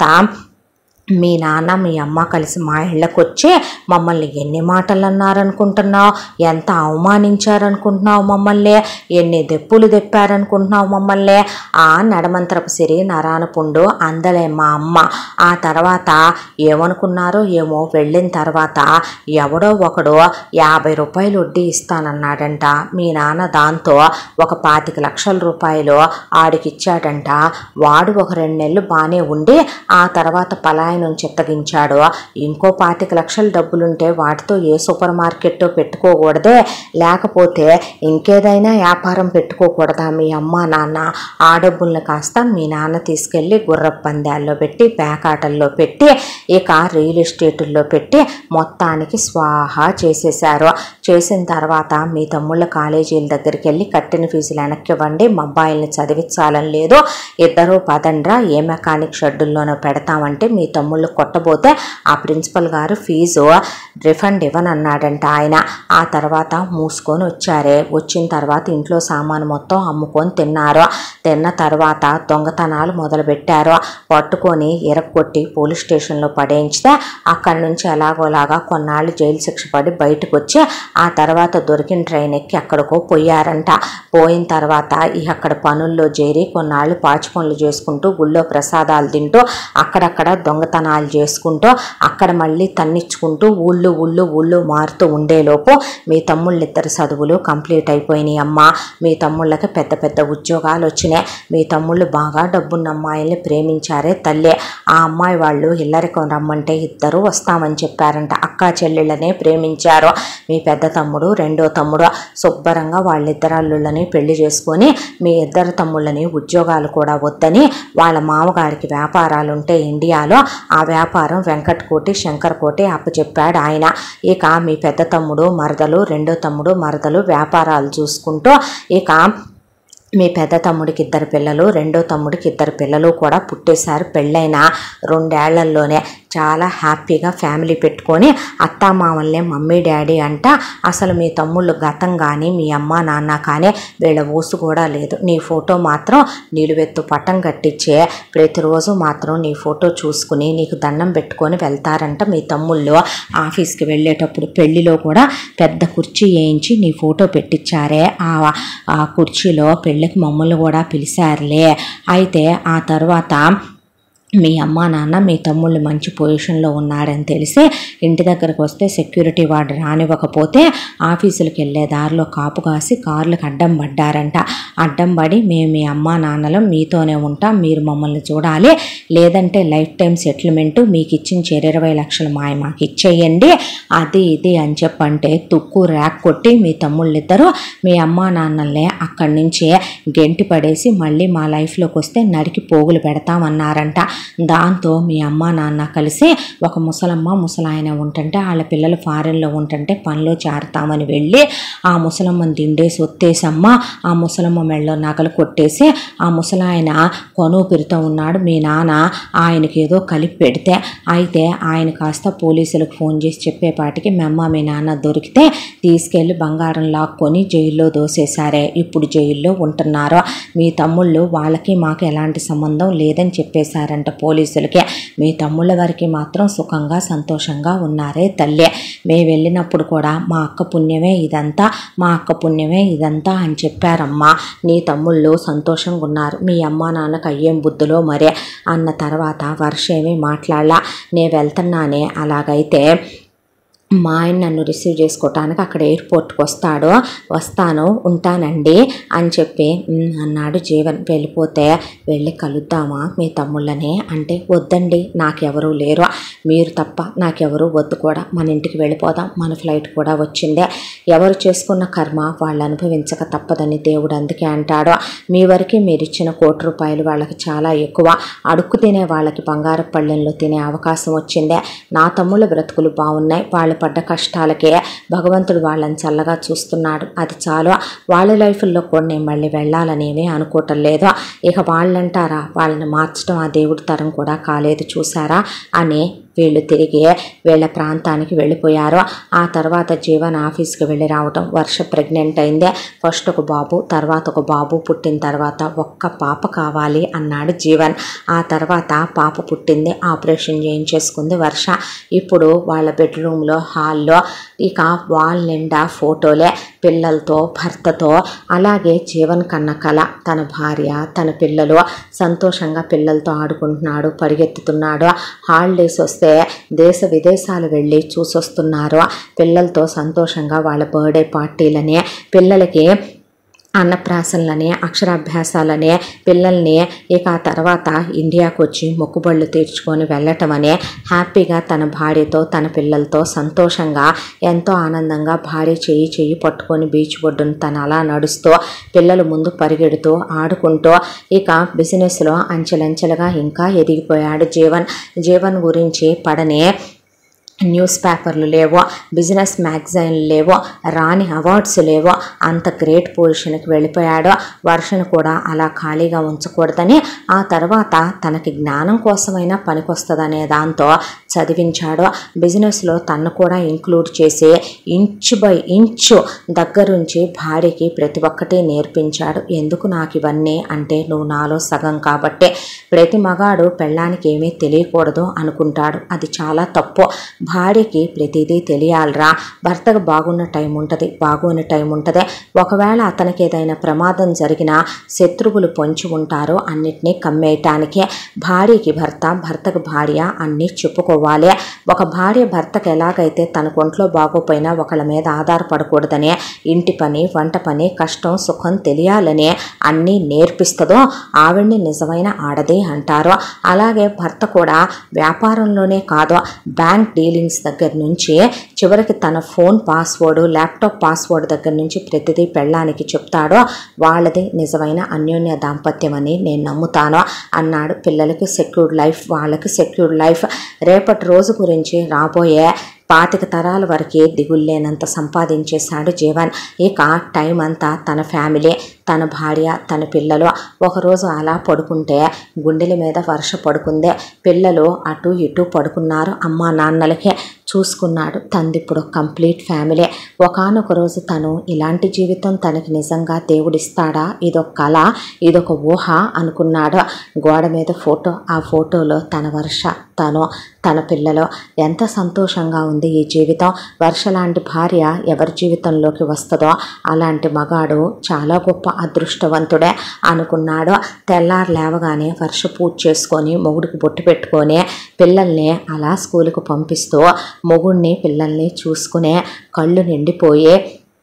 మీ నాన్న మీ అమ్మ కలిసి మా ఇళ్ళకి వచ్చి మమ్మల్ని ఎన్ని మాటలు అన్నారనుకుంటున్నావు ఎంత అవమానించారనుకుంటున్నావు మమ్మల్ని ఎన్ని దెప్పులు దెప్పారనుకుంటున్నావు మమ్మల్ని ఆ నడమంతరపు సిరి నరాన పుండు అందలే మా అమ్మ ఆ తర్వాత ఏమనుకున్నారో ఏమో వెళ్ళిన తర్వాత ఎవడో ఒకడు యాభై రూపాయలు వడ్డీ ఇస్తానన్నాడంట మీ నాన్న దాంతో ఒక పాతిక లక్షల రూపాయలు ఆడికి ఇచ్చాడంట వాడు ఒక రెండు నెలలు బాగానే ఉండి ఆ తర్వాత పలాయనం చిత్తగించాడు ఇంకో పాతిక లక్షల డబ్బులుంటే వాటితో ఏ సూపర్ మార్కెట్ పెట్టుకోకూడదే లేకపోతే ఇంకేదైనా వ్యాపారం పెట్టుకోకూడదా మీ అమ్మ నాన్న ఆ డబ్బుల్ని కాస్త మీ నాన్న తీసుకెళ్ళి గుర్రపు పందాల్లో పెట్టి పేకాటల్లో పెట్టి ఇక రియల్ ఎస్టేటుల్లో పెట్టి మొత్తానికి స్వాహా చేసేశారు చేసిన తర్వాత మీ తమ్ముళ్ళ కాలేజీల దగ్గరికి వెళ్ళి కట్టిన ఫీజులు వెనక్కి ఇవ్వండి మా అబ్బాయిల్ని చదివించాలని లేదు ఇద్దరు పదండ్రా ఏ మెకానిక్ షెడ్యూల్లోనో పెడతామంటే మీ తమ్ముళ్ళు కొట్టబోతే ఆ ప్రిన్సిపల్ గారు ఫీజు రిఫండ్ ఇవ్వనన్నాడంట ఆయన ఆ తర్వాత మూసుకొని వచ్చారే వచ్చిన తర్వాత ఇంట్లో సామాను మొత్తం అమ్ముకొని తిన్నారు తిన్న తర్వాత దొంగతనాలు మొదలుపెట్టారు పట్టుకొని ఇరక్కొట్టి పోలీస్ స్టేషన్లో పడేయించితే అక్కడి నుంచి ఎలాగోలాగా కొన్నాళ్ళు జైలు శిక్ష పడి బయటకు వచ్చి ఆ తర్వాత దొరికిన ట్రైన్ ఎక్కి ఎక్కడికో పోయారంట పోయిన తర్వాత ఈ అక్కడ పనుల్లో చేరి కొన్నాళ్ళు పాచి పనులు చేసుకుంటూ గుళ్ళో ప్రసాదాలు తింటూ అక్కడక్కడ దొంగతనాలు చేసుకుంటూ అక్కడ మళ్ళీ తన్నిచ్చుకుంటూ ఊళ్ళు ఊళ్ళు ఊళ్ళు మారుతూ ఉండేలోపు మీ తమ్ముళ్ళిద్దరు చదువులు కంప్లీట్ అయిపోయినాయి అమ్మ మీ తమ్ముళ్ళకి పెద్ద పెద్ద ఉద్యోగాలు వచ్చినాయి మీ తమ్ముళ్ళు బాగా డబ్బున్న అమ్మాయిల్ని ప్రేమించారే తల్లే ఆ అమ్మాయి వాళ్ళు ఇల్లరికం రమ్మంటే ఇద్దరు వస్తామని చెప్పారంట అక్క చెల్లెళ్ళనే ప్రేమించారు మీ పెద్ద తమ్ముడు రెండో తమ్ముడు శుభ్రంగా వాళ్ళిద్దరు అల్లుళ్ళని పెళ్లి చేసుకొని మీ ఇద్దరు తమ్ముళ్ళని ఉద్యోగాలు కూడా వద్దని వాళ్ళ మామగారికి వ్యాపారాలు ఉంటే ఇండియాలో ఆ వ్యాపారం వెంకటకోటి శంకరకోటి అప్పచెప్పాడు ఆయన ఇక మీ పెద్ద తమ్ముడు మరదలు రెండో తమ్ముడు మరదలు వ్యాపారాలు చూసుకుంటూ ఇక మీ పెద్ద తమ్ముడికి ఇద్దరు పిల్లలు రెండో తమ్ముడికి ఇద్దరు పిల్లలు కూడా పుట్టేశారు పెళ్ళైన రెండేళ్లలోనే చాలా హ్యాపీగా ఫ్యామిలీ పెట్టుకొని అత్తామామల్ని మమ్మీ డాడీ అంట అసలు మీ తమ్ముళ్ళు గతం కానీ మీ అమ్మ నాన్న కానీ వీళ్ళ ఊసు కూడా లేదు నీ ఫోటో మాత్రం నిలువెత్తు పటం కట్టించే ప్రతిరోజు మాత్రం నీ ఫోటో చూసుకుని నీకు దండం పెట్టుకొని వెళ్తారంట మీ తమ్ముళ్ళు ఆఫీస్కి వెళ్ళేటప్పుడు పెళ్లిలో కూడా పెద్ద కుర్చీ వేయించి నీ ఫోటో పెట్టించారే ఆ ఆ కుర్చీలో పెళ్ళికి మమ్మల్ని కూడా పిలిచారులే అయితే ఆ తర్వాత మీ అమ్మ నాన్న మీ తమ్ముళ్ళు మంచి పొజిషన్లో ఉన్నాడని తెలిసి ఇంటి దగ్గరకు వస్తే సెక్యూరిటీ వాడు రానివ్వకపోతే ఆఫీసులకు వెళ్ళే దారిలో కాపు కాసి కార్లకు అడ్డం పడ్డారంట అడ్డం పడి మేము మీ అమ్మ నాన్నలు మీతోనే ఉంటాం మీరు మమ్మల్ని చూడాలి లేదంటే లైఫ్ టైం సెటిల్మెంట్ మీకు ఇచ్చిన చెరు ఇరవై లక్షలు మాయ మాకు ఇచ్చేయండి అది ఇది అని చెప్పంటే తుక్కు ర్యాక్ కొట్టి మీ తమ్ముళ్ళిద్దరూ మీ అమ్మ నాన్నల్ని అక్కడి నుంచి గెంటి పడేసి మళ్ళీ మా లైఫ్లోకి వస్తే నరికి పోగులు పెడతామన్నారంట దాంతో మీ అమ్మ నాన్న కలిసి ఒక ముసలమ్మ ముసలాయన ఆయన ఉంటుంటే వాళ్ళ పిల్లలు ఫారెన్లో ఉంటుంటే పనిలో చేరతామని వెళ్ళి ఆ ముసలమ్మని దిండేసి ఒత్తేసమ్మ ఆ ముసలమ్మ మెళ్ళలో నగలు కొట్టేసి ఆ ముసలాయన కొనుపిరితో ఉన్నాడు మీ నాన్న ఆయనకి ఏదో కలిపి పెడితే అయితే ఆయన కాస్త పోలీసులకు ఫోన్ చేసి చెప్పేపాటికి మెమ్మ మీ నాన్న దొరికితే తీసుకెళ్లి బంగారం లాక్కొని జైల్లో దోసేశారే ఇప్పుడు జైల్లో ఉంటున్నారు మీ తమ్ముళ్ళు వాళ్ళకి మాకు ఎలాంటి సంబంధం లేదని చెప్పేశారంట పోలీసులకి మీ తమ్ముళ్ళ వారికి మాత్రం సుఖంగా సంతోషంగా ఉన్నారే తల్లి మేము వెళ్ళినప్పుడు కూడా మా అక్క పుణ్యమే ఇదంతా మా అక్క పుణ్యమే ఇదంతా అని చెప్పారమ్మా నీ తమ్ముళ్ళు సంతోషంగా ఉన్నారు మీ అమ్మ నాన్నకు అయ్యేం బుద్ధులో మరే అన్న తర్వాత వర్ష ఏమీ మాట్లాడలా నేను వెళ్తున్నానే అలాగైతే మా ఆయన నన్ను రిసీవ్ చేసుకోవటానికి అక్కడ ఎయిర్పోర్ట్కి వస్తాడు వస్తాను ఉంటానండి అని చెప్పి "ఉమ్" అన్నాడు జీవన్ వెళ్ళిపోతే వెళ్ళి కలుద్దామా మీ తమ్ముళ్ళని అంటే వద్దండి నాకెవరూ లేరు మీరు తప్ప నాకెవరూ వద్దు కూడా మన ఇంటికి వెళ్ళిపోదాం మన ఫ్లైట్ కూడా వచ్చిందే ఎవరు చేసుకున్న కర్మ వాళ్ళు అనుభవించక తప్పదని దేవుడు అందుకే అంటాడు మీ వరకు మీరు ఇచ్చిన కోటి రూపాయలు వాళ్ళకి చాలా ఎక్కువ అడుక్కు తినే వాళ్ళకి బంగారు పళ్ళెంలో తినే అవకాశం వచ్చిందే నా తమ్ముళ్ళ బ్రతుకులు బాగున్నాయి వాళ్ళు పడ్డ కష్టాలకే భగవంతుడు వాళ్ళని చల్లగా చూస్తున్నాడు అది చాలు వాళ్ళ లైఫ్లో కూడా నేను మళ్ళీ వెళ్ళాలనేమీ అనుకోవటం లేదు ఇక వాళ్ళంటారా వాళ్ళని మార్చడం ఆ దేవుడి తరం కూడా కాలేదు చూసారా అని వీళ్ళు తిరిగి వీళ్ళ ప్రాంతానికి వెళ్ళిపోయారు ఆ తర్వాత జీవన్ ఆఫీస్కి వెళ్ళి రావటం వర్ష ప్రెగ్నెంట్ అయిందే ఫస్ట్ ఒక బాబు తర్వాత ఒక బాబు పుట్టిన తర్వాత ఒక్క పాప కావాలి అన్నాడు జీవన్ ఆ తర్వాత పాప పుట్టింది ఆపరేషన్ చేయించేసుకుంది వర్ష ఇప్పుడు వాళ్ళ బెడ్రూమ్లో హాల్లో ఇక వాల్ నిండా ఫోటోలే పిల్లలతో భర్తతో అలాగే జీవన్ కన్న కళ తన భార్య తన పిల్లలు సంతోషంగా పిల్లలతో ఆడుకుంటున్నాడు పరిగెత్తుతున్నాడు హాలిడేస్ వస్తే దేశ విదేశాలు వెళ్ళి చూసొస్తున్నారు పిల్లలతో సంతోషంగా వాళ్ళ బర్త్డే పార్టీలని పిల్లలకి అన్నప్రాసనలని అక్షరాభ్యాసాలని పిల్లల్ని ఇక ఆ తర్వాత ఇండియాకు వచ్చి మొక్కుబళ్ళు తీర్చుకొని వెళ్ళటం అనే హ్యాపీగా తన భార్యతో తన పిల్లలతో సంతోషంగా ఎంతో ఆనందంగా భార్య చెయ్యి చెయ్యి పట్టుకొని బీచ్ ఒడ్డున తను అలా నడుస్తూ పిల్లలు ముందు పరిగెడుతూ ఆడుకుంటూ ఇక బిజినెస్లో అంచెలంచెలుగా ఇంకా ఎదిగిపోయాడు జీవన్ జీవన్ గురించి పడనే న్యూస్ పేపర్లు లేవో బిజినెస్ మ్యాగజైన్లు లేవో రాని అవార్డ్స్ లేవో అంత గ్రేట్ పొజిషన్కి వెళ్ళిపోయాడో వర్షను కూడా అలా ఖాళీగా ఉంచకూడదని ఆ తర్వాత తనకి జ్ఞానం కోసమైనా పనికొస్తుందనే దాంతో చదివించాడు బిజినెస్లో తన్ను కూడా ఇంక్లూడ్ చేసి ఇంచు బై ఇంచు దగ్గరుంచి భార్యకి ప్రతి ఒక్కటి నేర్పించాడు ఎందుకు నాకు ఇవన్నీ అంటే నువ్వు నాలో సగం కాబట్టి ప్రతి మగాడు పెళ్ళానికి ఏమీ తెలియకూడదు అనుకుంటాడు అది చాలా తప్పు భార్యకి ప్రతిదీ తెలియాలిరా భర్తకు బాగున్న టైం ఉంటుంది బాగున్న టైం ఉంటుంది ఒకవేళ అతనికి ఏదైనా ప్రమాదం జరిగినా శత్రువులు పొంచి ఉంటారో అన్నిటినీ కమ్మేయటానికి భార్యకి భర్త భర్తకు భార్య అన్నీ చెప్పుకోవాలి ఒక భార్య భర్తకు ఎలాగైతే తన ఒంట్లో బాగోపోయినా ఒకళ్ళ మీద ఆధారపడకూడదని ఇంటి పని వంట పని కష్టం సుఖం తెలియాలని అన్నీ నేర్పిస్తుందో ఆవిడ్ని నిజమైన ఆడది అంటారు అలాగే భర్త కూడా వ్యాపారంలోనే కాదు బ్యాంక్ డీలింగ్స్ దగ్గర నుంచి చివరికి తన ఫోన్ పాస్వర్డ్ ల్యాప్టాప్ పాస్వర్డ్ దగ్గర నుంచి ప్రతిదీ పెళ్ళానికి చెప్తాడో వాళ్ళది నిజమైన అన్యోన్య దాంపత్యం అని నేను నమ్ముతాను అన్నాడు పిల్లలకి సెక్యూర్డ్ లైఫ్ వాళ్ళకి సెక్యూర్డ్ లైఫ్ రేపటి రోజు గురించి రాబోయే పాతిక తరాల వరకే దిగుల్లేనంత సంపాదించేశాడు జీవన్ ఇక టైం అంతా తన ఫ్యామిలీ తన భార్య తన పిల్లలు ఒకరోజు అలా పడుకుంటే గుండెల మీద వర్ష పడుకుందే పిల్లలు అటు ఇటు పడుకున్నారు అమ్మా నాన్నలకే చూసుకున్నాడు తనది ఇప్పుడు కంప్లీట్ ఫ్యామిలీ ఒకనొక రోజు తను ఇలాంటి జీవితం తనకి నిజంగా దేవుడిస్తాడా ఇదొక కళ ఇదొక ఊహ అనుకున్నాడు గోడ మీద ఫోటో ఆ ఫోటోలో తన వర్ష తను తన పిల్లలు ఎంత సంతోషంగా ఉంది ఈ జీవితం వర్ష లాంటి భార్య ఎవరి జీవితంలోకి వస్తుందో అలాంటి మగాడు చాలా గొప్ప అదృష్టవంతుడే అనుకున్నాడు తెల్లారు లేవగానే వర్ష పూజ చేసుకొని మొగుడికి బొట్టు పెట్టుకొని పిల్లల్ని అలా స్కూలుకు పంపిస్తూ మొగుడిని పిల్లల్ని చూసుకునే కళ్ళు నిండిపోయి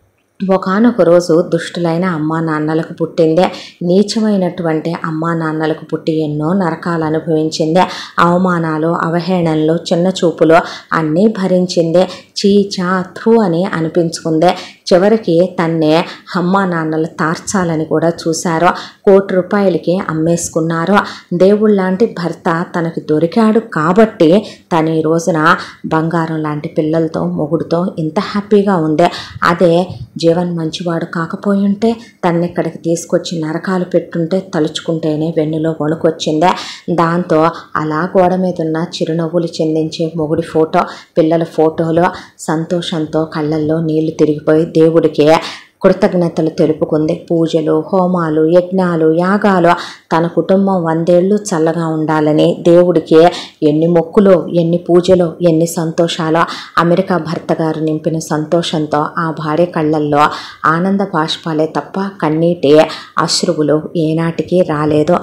ఒకనొక రోజు దుష్టులైన అమ్మా నాన్నలకు పుట్టిందే నీచమైనటువంటి అమ్మా నాన్నలకు పుట్టి ఎన్నో నరకాలు అనుభవించిందే అవమానాలు అవహేళనలు చిన్న చూపులు అన్నీ భరించిందే చీ చా థూ అని అనిపించుకుందే చివరికి తన్నే అమ్మా నాన్నలు తార్చాలని కూడా చూశారు కోటి రూపాయలకి అమ్మేసుకున్నారు దేవుళ్ళలాంటి భర్త తనకి దొరికాడు కాబట్టి తను ఈ రోజున బంగారం లాంటి పిల్లలతో మొగుడుతో ఇంత హ్యాపీగా ఉందే అదే జీవన్ మంచివాడు కాకపోయి ఉంటే తన్ని ఇక్కడికి తీసుకొచ్చి నరకాలు పెట్టుంటే తలుచుకుంటేనే వెన్నులో వణుకొచ్చిందే దాంతో అలా గోడ మీద ఉన్న చిరునవ్వులు చెందించే మొగుడి ఫోటో పిల్లల ఫోటోలో సంతోషంతో కళ్ళల్లో నీళ్లు తిరిగిపోయి దేవుడికి కృతజ్ఞతలు తెలుపుకుంది పూజలు హోమాలు యజ్ఞాలు యాగాలు తన కుటుంబం వందేళ్ళు చల్లగా ఉండాలని దేవుడికి ఎన్ని మొక్కులు ఎన్ని పూజలు ఎన్ని సంతోషాలు అమెరికా భర్త గారు నింపిన సంతోషంతో ఆ భార్య కళ్ళల్లో ఆనంద బాష్పాలే తప్ప కన్నీటి అశ్రువులు ఏనాటికి రాలేదు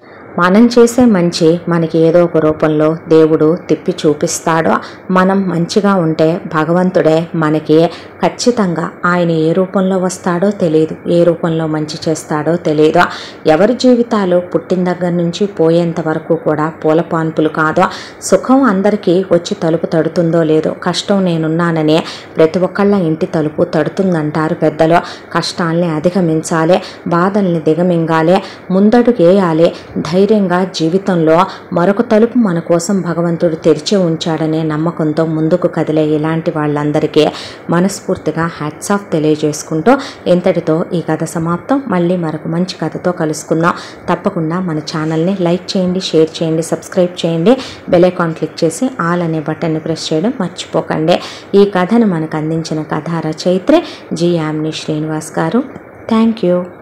మనం చేసే మంచి మనకి ఏదో ఒక రూపంలో దేవుడు తిప్పి చూపిస్తాడో మనం మంచిగా ఉంటే భగవంతుడే మనకి ఖచ్చితంగా ఆయన ఏ రూపంలో వస్తాడో తెలియదు ఏ రూపంలో మంచి చేస్తాడో తెలియదు ఎవరి జీవితాలు పుట్టిన దగ్గర నుంచి పోయేంత వరకు కూడా పూల పాన్పులు కాదు సుఖం అందరికీ వచ్చి తలుపు తడుతుందో లేదో కష్టం నేనున్నానని ప్రతి ఒక్కళ్ళ ఇంటి తలుపు తడుతుందంటారు పెద్దలు కష్టాల్ని అధిగమించాలి బాధల్ని దిగమింగాలి ముందడుగేయాలి ధైర్యంగా జీవితంలో మరొక తలుపు మన కోసం భగవంతుడు తెరిచి ఉంచాడనే నమ్మకంతో ముందుకు కదిలే ఇలాంటి వాళ్ళందరికీ మనస్ఫూర్తిగా హ్యాట్స్ ఆఫ్ తెలియజేసుకుంటూ ఇంతటితో ఈ కథ సమాప్తం మళ్ళీ మరొక మంచి కథతో కలుసుకుందాం తప్పకుండా మన ఛానల్ని లైక్ చేయండి షేర్ చేయండి సబ్స్క్రైబ్ చేయండి బెల్ ఐకాన్ క్లిక్ చేసి ఆల్ అనే బటన్ని ప్రెస్ చేయడం మర్చిపోకండి ఈ కథను మనకు అందించిన కథ రచయిత్రి జి యామిని శ్రీనివాస్ గారు థ్యాంక్ యూ